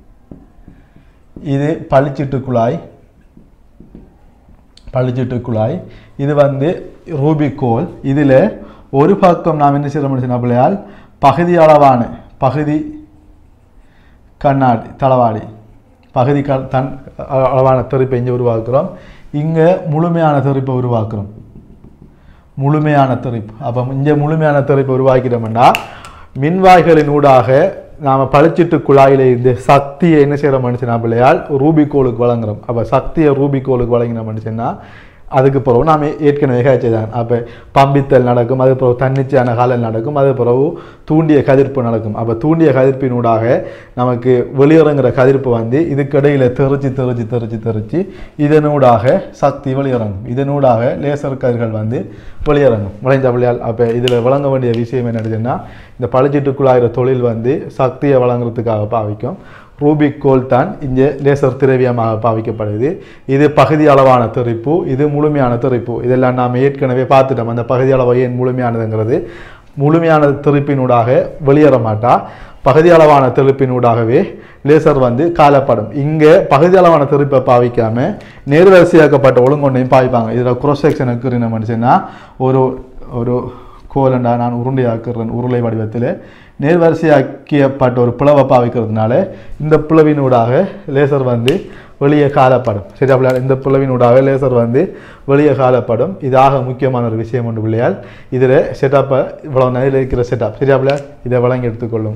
இது பளிச்சிட்டு குழாய் பளிச்சிட்டு குழாய் இது வந்து ரூபிகோல் இதில் ஒரு பக்கம் நாம் என்ன செய்ய பிள்ளையால் பகுதி அளவான பகுதி கண்ணாடி தளவாடி பகுதி க தன் அ- அளவான தெறிப்பை இங்கே உருவாக்குறோம் இங்கே முழுமையான தெறிப்பை உருவாக்குறோம் முழுமையான தெறிப்பு அப்போ இங்கே முழுமையான தெறிப்பை உருவாக்கிட்டோம்னா மின்வாய்களின் ஊடாக நாம் பளிச்சிட்டு குழாயில இருந்து சக்தியை என்ன செய்கிற மனுஷனா பிள்ளையால் ரூபிகோலுக்கு வழங்குறோம் அப்போ சக்தியை ரூபிகோலுக்கு வழங்கின மனுஷன்னா அதுக்கு பிறகு நாம் ஏற்கனவே காய்ச்சதான் அப்போ பம்பித்தல் நடக்கும் அது பிறகு தன்னிச்சையான காலல் நடக்கும் அது பிறகு தூண்டிய கதிர்ப்பு நடக்கும் அப்போ தூண்டிய கதிர்ப்பினூடாக நமக்கு வெளியிறங்குற கதிர்ப்பு வந்து இதுக்கிடையில் தெறிச்சு தெறிச்சு தெறிச்சு தெறிச்சு இதனூடாக சக்தி வெளியிறங்கும் இதனூடாக லேசர் கதிர்கள் வந்து வெளியிறங்கும் விளைஞ்ச விளையால் அப்போ இதில் வழங்க வேண்டிய விஷயம் என்னதுன்னா இந்த பளிச்சிட்டுக்குள்ளாகிற தொழில் வந்து சக்தியை வழங்குறதுக்காக பாவிக்கும் ரூபிக் கோல் தான் இங்கே லேசர் திரவியமாக பாவிக்கப்படுது இது பகுதி அளவான தெறிப்பு இது முழுமையான தெறிப்பு இதெல்லாம் நாம் ஏற்கனவே பார்த்துட்டோம் அந்த பகுதி அளவு ஏன் முழுமையானதுங்கிறது முழுமையான தெறிப்பினூடாக வெளியேற மாட்டா பகுதி அளவான தெறிப்பினூடாகவே லேசர் வந்து காலப்படும் இங்கே பகுதி அளவான தெறிப்பை பாவிக்காம நேர்வரிசையாக்கப்பட்ட ஒழுங்கொன்னையும் பாவிப்பாங்க இதில் cross செக்ஷனுக்கு என்ன மனுஷன்னா ஒரு ஒரு கோலண்டா நான் உருண்டையாக்குறேன் உருளை வடிவத்தில் நேர்வரிசையாக்கியப்பட்ட ஒரு பிளவை பாவிக்கிறதுனால இந்த பிளவினூடாக லேசர் வந்து வெளியே காலப்படும் சரியா பிள்ளையார் இந்த பிளவினூடாக லேசர் வந்து வெளியே காலப்படும் இதாக முக்கியமான ஒரு விஷயம் ஒன்று பிள்ளையால் இதில் செட்டப்பை இவ்வளோ நேரில் இருக்கிற செட்டப் சரியா பிள்ளையார் இதை வழங்கி எடுத்துக்கொள்ளும்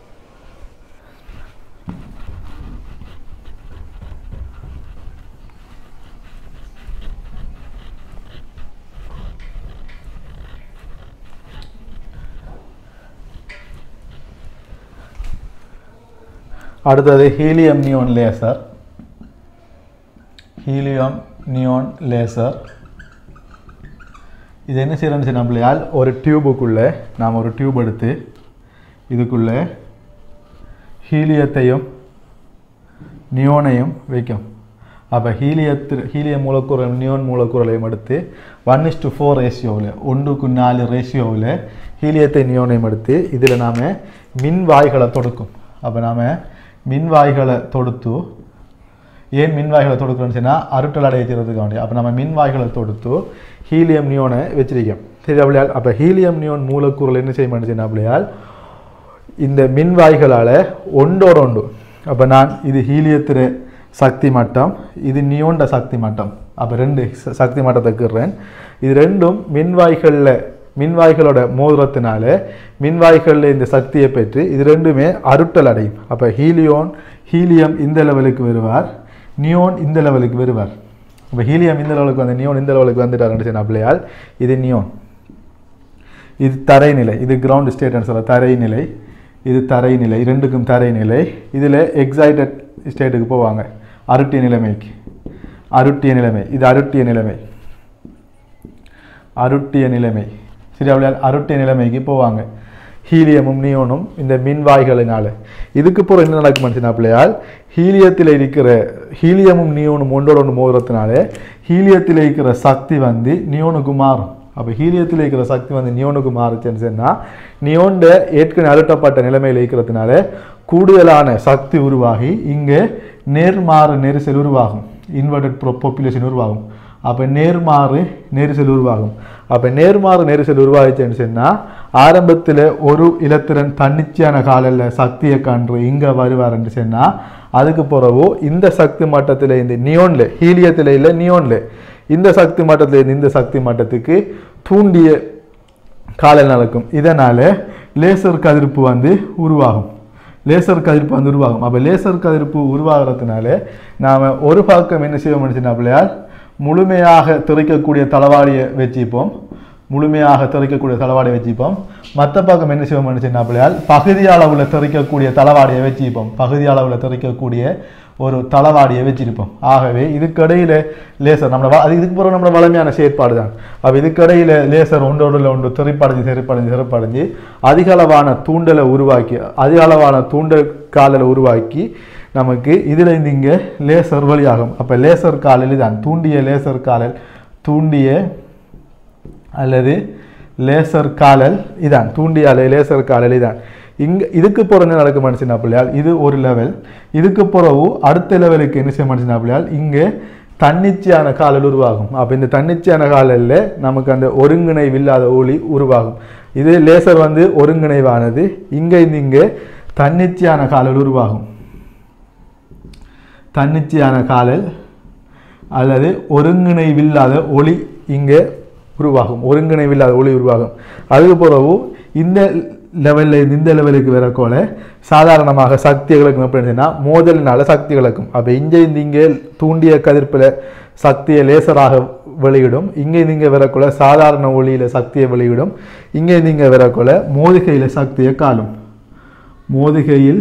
அடுத்தது helium neon laser helium neon laser இது என்ன செய்யறோம்னு சொன்ன பிள்ளையால் ஒரு டியூபுக்குள்ளே நாம் ஒரு டியூப் எடுத்து இதுக்குள்ளே ஹீலியத்தையும் நியோனையும் வைக்கும் அப்போ ஹீலியத்து ஹீலியம் மூலக்கூறு நியோன் மூலக்கூறுகளையும் எடுத்து ஒன் இஸ் டு ஃபோர் ரேஷியோவில் ஒன்றுக்கு நாலு ரேஷியோவில் ஹீலியத்தை நியோனையும் எடுத்து இதில் நாம் மின்வாய்களை தொடுக்கும் அப்போ நாம் மின்வாய்களை தொடுத்து ஏன் மின்வாய்களை தொடுக்கிறோம்னு சொன்னால் அருட்டல் அடையறதுக்கு வேண்டி அப்போ நம்ம மின்வாய்களை தொடுத்து ஹீலியம் நியோனை வச்சிருக்கோம் சரி அப்படியால் அப்போ ஹீலியம் நியோன் மூலக்கூறுகள் என்ன செய்ய மாட்டேன் அப்படியால் இந்த மின்வாய்களால் ஒன்றோட ஒன்று அப்போ நான் இது ஹீலியத்திர சக்தி மட்டம் இது நியோண்ட சக்தி மட்டம் அப்போ ரெண்டு ச- சக்தி மட்டத்தை கீறேன் இது ரெண்டும் மின்வாய்களில் மின்வாய்களோட மோதிரத்தினால மின்வாய்களில் இந்த சக்தியை பெற்று இது ரெண்டுமே அருட்டல் அடையும் அப்போ ஹீலியோன் ஹீலியம் இந்த லெவலுக்கு வருவார் நியோன் இந்த லெவலுக்கு வருவார் அப்போ ஹீலியம் இந்த லெவலுக்கு வந்து நியோன் இந்த லெவலுக்கு வந்துட்டார் சொன்ன பிள்ளையால் இது நியோன் இது தரைநிலை இது கிரவுண்ட் ஸ்டேட்னு சொல்ல தரைநிலை இது தரைநிலை இரண்டுக்கும் தரைநிலை இதில் எக்ஸைட்டட் ஸ்டேட்டுக்கு போவாங்க அருட்டிய நிலைமைக்கு அருட்டிய நிலைமை இது அருட்டிய நிலைமை அருட்டிய நிலைமை சரி அப்படியா அருட்டிய நிலைமைக்கு போவாங்க ஹீலியமும் நியோனும் இந்த மின்வாய்களினால இதுக்கு பிறகு என்ன நடக்கும் மனுஷனா பிள்ளையால் ஹீலியத்தில் இருக்கிற ஹீலியமும் நியோனும் ஒன்றோட ஒன்று மோதுறதுனால ஹீலியத்தில் இருக்கிற சக்தி வந்து நியோனுக்கு மாறும் அப்போ ஹீலியத்தில் இருக்கிற சக்தி வந்து நியோனுக்கு மாறுச்சுன்னு சொன்னால் நியோண்ட ஏற்கனவே அழுத்தப்பட்ட நிலைமையில் இருக்கிறதுனால கூடுதலான சக்தி உருவாகி இங்கே நேர்மாறு நெரிசல் உருவாகும் இன்வெர்டட் பாப்புலேஷன் உருவாகும் அப்போ நேர்மாறு நெரிசல் உருவாகும் அப்போ நேர்மாறு நெரிசல் உருவாகிச்சுன்னு சொன்னால் ஆரம்பத்தில் ஒரு இலத்திரன் தன்னிச்சையான காலில் சக்தியை காண்று இங்கே வருவாருன்னு சொன்னால் அதுக்கு பிறகு இந்த சக்தி மட்டத்தில் இந்த நியோனில் ஹீலியத்தில் இல்லை நியோனில் இந்த சக்தி மட்டத்தில் இருந்து இந்த சக்தி மட்டத்துக்கு தூண்டிய காலில் நடக்கும் இதனால் லேசர் கதிர்ப்பு வந்து உருவாகும் லேசர் கதிர்ப்பு வந்து உருவாகும் அப்போ லேசர் கதிர்ப்பு உருவாகிறதுனால நாம் ஒரு பக்கம் என்ன செய்வோம் நினச்சினாப்பிள்ளையால் முழுமையாக திறக்கக்கூடிய தளவாடியை வச்சுப்போம் முழுமையாக திறக்கக்கூடிய தளவாடியை வச்சுப்போம் மற்ற பக்கம் என்ன செய்வோம் நினச்சினாப்பிள்ளையால் பகுதி அளவில் திறக்கக்கூடிய தளவாடியை வச்சுப்போம் பகுதி அளவில் திறக்கக்கூடிய ஒரு தளவாடியை வச்சிருப்போம் ஆகவே இதுக்கடையில் லேசர் நம்மளோட வ- அது இதுக்கு பிறகு நம்மளோட வலிமையான செயற்பாடு தான் அப்போ இதுக்கடையில் லேசர் ஒன்றோடு ஒன்று திரைப்படைஞ்சு திரைப்படைஞ்சு திரைப்படைஞ்சு அதிக அளவான தூண்டலை உருவாக்கி அதிக அளவான தூண்டல் காலில் உருவாக்கி நமக்கு இதில் இருந்து இங்கே லேசர் வழியாகும் அப்போ லேசர் காலில் தான் தூண்டிய லேசர் காலில் தூண்டிய அல்லது லேசர் காலல் இதான் தூண்டிய அலை லேசர் காலல் இதான் இங்கே இதுக்கு பிறகு என்ன நடக்கும் மனுஷனா பிள்ளையால் இது ஒரு லெவல் இதுக்கு பிறகு அடுத்த லெவலுக்கு என்ன செய்ய மனுஷனா பிள்ளையால் இங்கே தன்னிச்சையான காலல் உருவாகும் அப்போ இந்த தன்னிச்சையான காலலில் நமக்கு அந்த ஒருங்கிணைவில்லாத ஒளி உருவாகும் இது லேசர் வந்து ஒருங்கிணைவானது இங்கே இருந்து இங்கே தன்னிச்சையான காலல் உருவாகும் தன்னிச்சையான காலல் அல்லது ஒருங்கிணைவில்லாத ஒளி இங்கே உருவாகும் ஒருங்கிணைவில்லாத ஒளி உருவாகும் அதுக்கு பிறகு இந்த லெவலில் இந்த லெவலுக்கு வரக்கோல சாதாரணமாக சக்தி இழக்கும் எப்படி இருந்துச்சுன்னா மோதலினால சக்தி இழக்கும் அப்போ இங்கே இருந்து இங்கே தூண்டிய கதிர்ப்பில் சக்தியை லேசராக வெளியிடும் இங்கே இருந்து இங்கே வரக்குள்ள சாதாரண ஒளியில் சக்தியை வெளியிடும் இங்கே இருந்து இங்கே வரக்குள்ள மோதிகையில் சக்தியை காலும் மோதிகையில்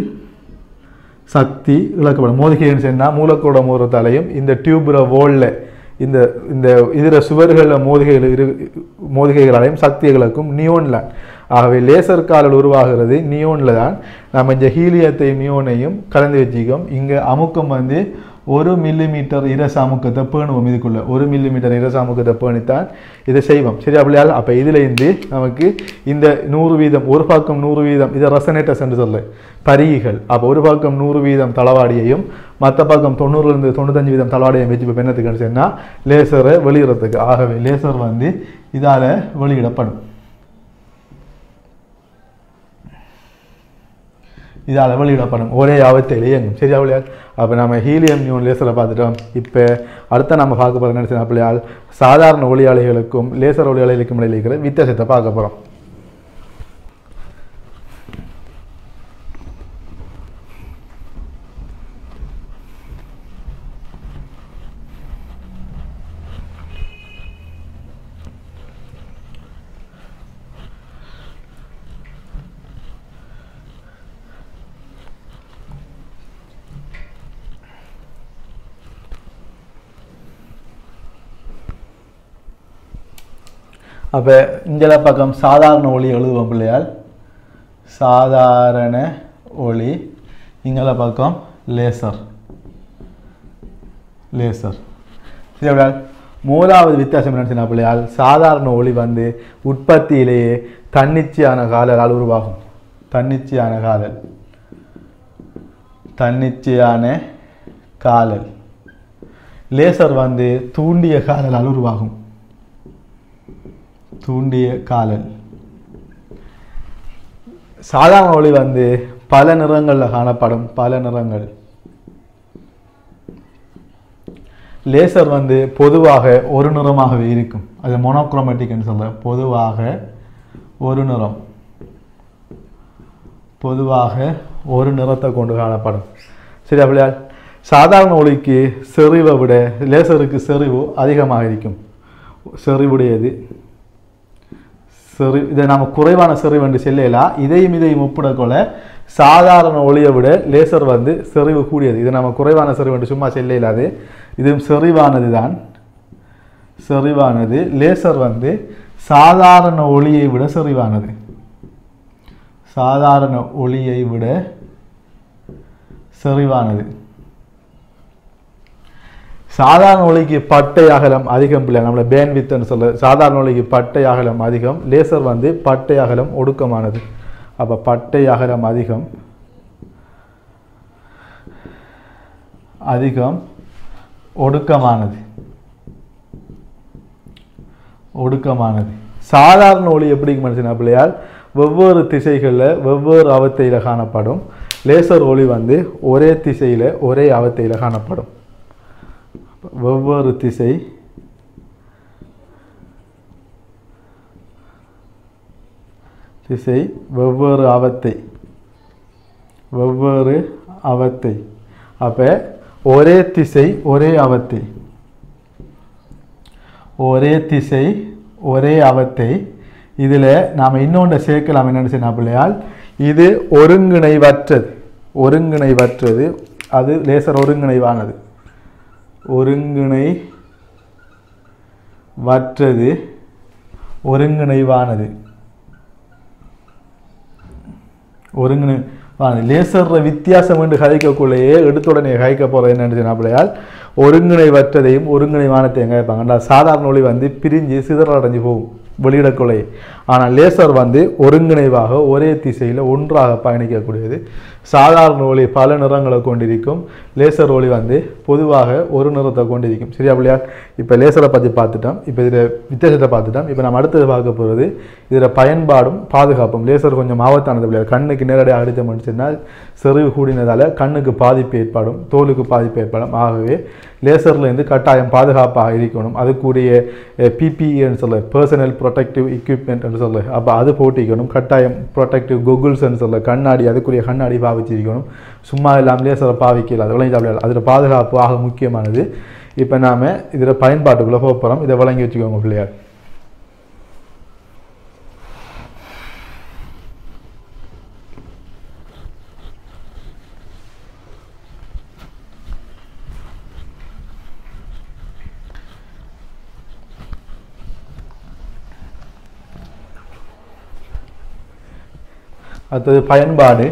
சக்தி இழக்கப்படும் மோதிகைன்னு சொன்னால் மூலக்கூட மூலத்தாலையும் இந்த டியூப்ர வோல்ல இந்த இந்த இதர சுவர்களில் மோதிகைகள் இரு மோதிகைகளாலையும் சக்தி இழக்கும் நியோன்ல ஆகவே லேசர் காலல் உருவாகிறது நியோனில் தான் நம்ம இந்த ஹீலியத்தையும் நியோனையும் கலந்து வச்சுக்கோம் இங்கே அமுக்கம் வந்து ஒரு மில்லி மீட்டர் இரச அமுக்கத்தை பேணுவோம் இதுக்குள்ள ஒரு மில்லி மீட்டர் இரச அமுக்கத்தை பேணித்தான் இதை செய்வோம் சரி அப்படியா அப்போ இதுல இருந்து நமக்கு இந்த நூறு வீதம் ஒரு பக்கம் நூறு வீதம் இதை ரெசனேட்டர்ஸ் என்று சொல்ல பரிகைகள் அப்போ ஒரு பக்கம் நூறு வீதம் தளவாடியையும் மற்ற பக்கம் தொண்ணூறுலேருந்து தொண்ணூத்தஞ்சு வீதம் தளவாடியையும் வச்சு இப்போ என்னத்துக்குன்னு சொன்னால் லேசரை வெளியிடறதுக்கு ஆகவே லேசர் வந்து இதால் வெளியிடப்படும் இதால் வெளியிடப்படும் ஒரே ஆபத்தில் இயங்கும் சரியா பிள்ளையால் அப்போ நம்ம ஹீலியம் நியூன் லேசரை பார்த்துட்டோம் இப்போ அடுத்த நம்ம பார்க்க போகிற என்ன பிள்ளையால் சாதாரண ஒளியாளிகளுக்கும் லேசர் ஒளியாளிகளுக்கும் இடையில இருக்கிற வித்தியாசத்தை பார்க்க போகிறோம் அப்போ இந்த பக்கம் சாதாரண ஒளி எழுதுவோம் பிள்ளையால் சாதாரண ஒளி இங்கே பக்கம் லேசர் லேசர் சரி அப்படியா மூணாவது வித்தியாசம் என்ன பிள்ளையால் சாதாரண ஒளி வந்து உற்பத்தியிலேயே தன்னிச்சையான காலலால் உருவாகும் தன்னிச்சையான காலல் தன்னிச்சையான காலல் லேசர் வந்து தூண்டிய காலலால் உருவாகும் தூண்டிய காலல் சாதாரண ஒளி வந்து பல நிறங்களில் காணப்படும் பல நிறங்கள் லேசர் வந்து பொதுவாக ஒரு நிறமாகவே இருக்கும் அது மொனோக்ரோமேட்டிக்னு சொல்ற பொதுவாக ஒரு நிறம் பொதுவாக ஒரு நிறத்தை கொண்டு காணப்படும் சரி அப்படியா சாதாரண ஒளிக்கு செறிவை விட லேசருக்கு செறிவு அதிகமாக இருக்கும் செறிவுடையது செறி இதை நம்ம குறைவான செறிவு என்று சொல்லலாம் இதையும் இதையும் ஒப்பிடக்கொள்ள சாதாரண ஒளியை விட லேசர் வந்து செறிவு கூடியது இதை நம்ம குறைவான செறிவு என்று சும்மா சொல்லலாது இதுவும் செறிவானது தான் செறிவானது லேசர் வந்து சாதாரண ஒளியை விட செறிவானது சாதாரண ஒளியை விட செறிவானது சாதாரண ஒளிக்கு பட்டை அகலம் அதிகம் இல்லை நம்மளை பேன் வித்துன்னு சொல்ல சாதாரண ஒளிக்கு பட்டை அகலம் அதிகம் லேசர் வந்து பட்டை அகலம் ஒடுக்கமானது அப்போ பட்டை அகலம் அதிகம் அதிகம் ஒடுக்கமானது ஒடுக்கமானது சாதாரண ஒளி எப்படி மனுஷனா பிள்ளையால் வெவ்வேறு திசைகளில் வெவ்வேறு அவத்தையில் காணப்படும் லேசர் ஒளி வந்து ஒரே திசையில் ஒரே அவத்தையில் காணப்படும் வெவ்வேறு திசை திசை வெவ்வேறு அவத்தை வெவ்வேறு அவத்தை அப்போ ஒரே திசை ஒரே அவத்தை ஒரே திசை ஒரே அவத்தை இதில் நாம் இன்னொன்று சேர்க்கலாம் என்னென்னு சொன்னா பிள்ளையால் இது ஒருங்கிணைவற்றது ஒருங்கிணைவற்றது அது லேசர் ஒருங்கிணைவானது ஒருங்கிணை வற்றது ஒருங்கிணைவானது ஒருங்கிணை லேசர்ற வித்தியாசம் என்று கதைக்கக்குள்ளேயே எடுத்த உடனே கதைக்க போகிறது என்னன்னு சொன்னாப்பிள்ளையால் ஒருங்கிணைவற்றதையும் ஒருங்கிணைவானத்தையும் கேட்பாங்க சாதாரண ஒளி வந்து பிரிஞ்சு சிதறடைஞ்சு போகும் வெளியிடக்குள்ளே ஆனால் லேசர் வந்து ஒருங்கிணைவாக ஒரே திசையில் ஒன்றாக பயணிக்கக்கூடியது சாதாரண ஒளி பல நிறங்களை கொண்டிருக்கும் லேசர் ஒளி வந்து பொதுவாக ஒரு நிறத்தை கொண்டிருக்கும் சரியா பிள்ளையா இப்போ லேசரை பற்றி பார்த்துட்டோம் இப்போ இதில் வித்தியாசத்தை பார்த்துட்டோம் இப்போ நம்ம அடுத்தது பார்க்க போகிறது இதில் பயன்பாடும் பாதுகாப்பும் லேசர் கொஞ்சம் ஆபத்தானது பிள்ளையா கண்ணுக்கு நேரடியாக அடித்தோம்னு சொன்னால் செறிவு கூடினதால் கண்ணுக்கு பாதிப்பு ஏற்படும் தோலுக்கு பாதிப்பு ஏற்படும் ஆகவே லேசர்லேருந்து கட்டாயம் பாதுகாப்பாக இருக்கணும் அதுக்குரிய பிபிஇன்னு சொல்ல பர்சனல் ப்ரொடெக்டிவ் எக்யூப்மெண்ட்னு சொல்ல அப்போ அது போட்டிக்கணும் கட்டாயம் ப்ரொடெக்டிவ் குகுல்ஸ்ன்னு சொல்ல கண்ணாடி அதுக்குரிய கண்ணாடி பாவிச்சிருக்கணும் சும்மா இல்லாமல் லேசரை பாவிக்கல அது விளங்கி சாப்பிடலாம் அதில் பாதுகாப்பு ஆக முக்கியமானது இப்போ நாம் இதில் பயன்பாட்டுக்குள்ளே போக போகிறோம் இதை விளங்கி வச்சுக்கோங்க பிள்ளையார் அடுத்தது பயன்பாடு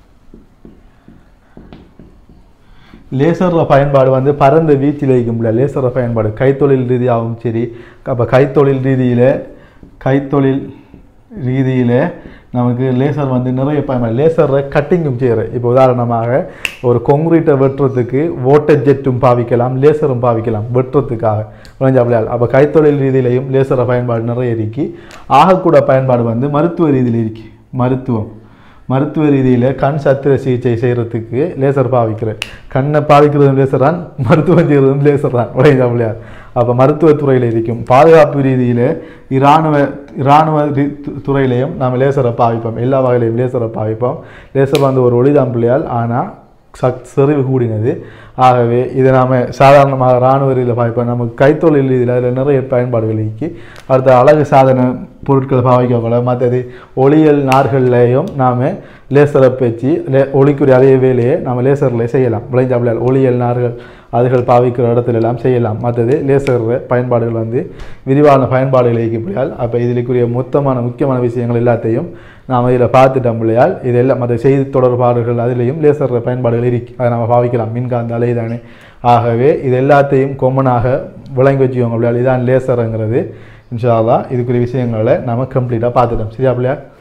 லேசர் பயன்பாடு வந்து பரந்த வீச்சில் இருக்கும்ல லேசர் பயன்பாடு கைத்தொழில் ரீதியாகவும் சரி அப்போ கைத்தொழில் ரீதியில் கைத்தொழில் ரீதியில் நமக்கு லேசர் வந்து நிறைய பயன்பாடு லேசரை கட்டிங்கும் செய்கிற இப்போ உதாரணமாக ஒரு கொங்க்ரீட்டை வெட்டுறதுக்கு ஓட்டர் ஜெட்டும் பாவிக்கலாம் லேசரும் பாவிக்கலாம் வெட்டுறதுக்காக விளைஞ்சாப்பிள்ளையால் அப்போ கைத்தொழில் ரீதியிலையும் லேசரை பயன்பாடு நிறைய இருக்கு ஆகக்கூட பயன்பாடு வந்து மருத்துவ ரீதியில் இருக்கு மருத்துவம் மருத்துவ ரீதியில் கண் சத்திர சிகிச்சை செய்கிறதுக்கு லேசர் பாவிக்கிறேன் கண்ணை பாவிக்கிறதும் லேசர் தான் மருத்துவம் செய்கிறதும் லேசர் தான் உடையதா பிள்ளையார் அப்போ மருத்துவத்துறையில் இருக்கும் பாதுகாப்பு ரீதியில் இராணுவ இராணுவ ரீ- து- துறையிலையும் நாம் லேசரை பாவிப்போம் எல்லா வகையிலையும் லேசரை பாவிப்போம் லேசர் வந்து ஒரு ஒளிதான் பிள்ளையால் ஆனால் சக் செறிவு கூடினது ஆகவே இதை நாம் சாதாரணமாக இராணுவ ரீதியில் பாவிப்போம் நமக்கு கைத்தொழில் ரீதியில் அதில் நிறைய பயன்பாடுகள் இருக்கு அடுத்த அழகு சாதன பொருட்களை பாவிக்கக்கூட மற்றது ஒளியியல் நார்கள்லேயும் நாம் லேசரை பேச்சு லே ஒளிக்குரிய அதே வேலையை நம்ம லேசரில் செய்யலாம் விளைஞ்சாப்பிள்ளையால் ஒளியியல் நார்கள் அதுகள் பாவிக்கிற இடத்துல எல்லாம் செய்யலாம் மற்றது லேசர் பயன்பாடுகள் வந்து விரிவான பயன்பாடுகள் இருக்கப்படியால் அப்போ இதிலுக்குரிய மொத்தமான முக்கியமான விஷயங்கள் எல்லாத்தையும் நாம் இதில் பார்த்துட்டோம் பிள்ளையால் இதெல்லாம் மற்ற செய்தி தொடர்பாடுகள் அதிலையும் லேசர் பயன்பாடுகள் இருக்கு அதை நம்ம பாவிக்கலாம் மின்காந்த அலை தானே ஆகவே இது எல்லாத்தையும் கொம்மனாக விளங்கி வச்சுக்கோங்க பிள்ளையால் இதான் லேசருங்கிறது இன்ஷா அல்லாஹ் இதுக்குரிய விஷயங்களை நம்ம கம்ப்ளீட்டாக பார்த்துட்டோம் சரியா பிள்ளையார்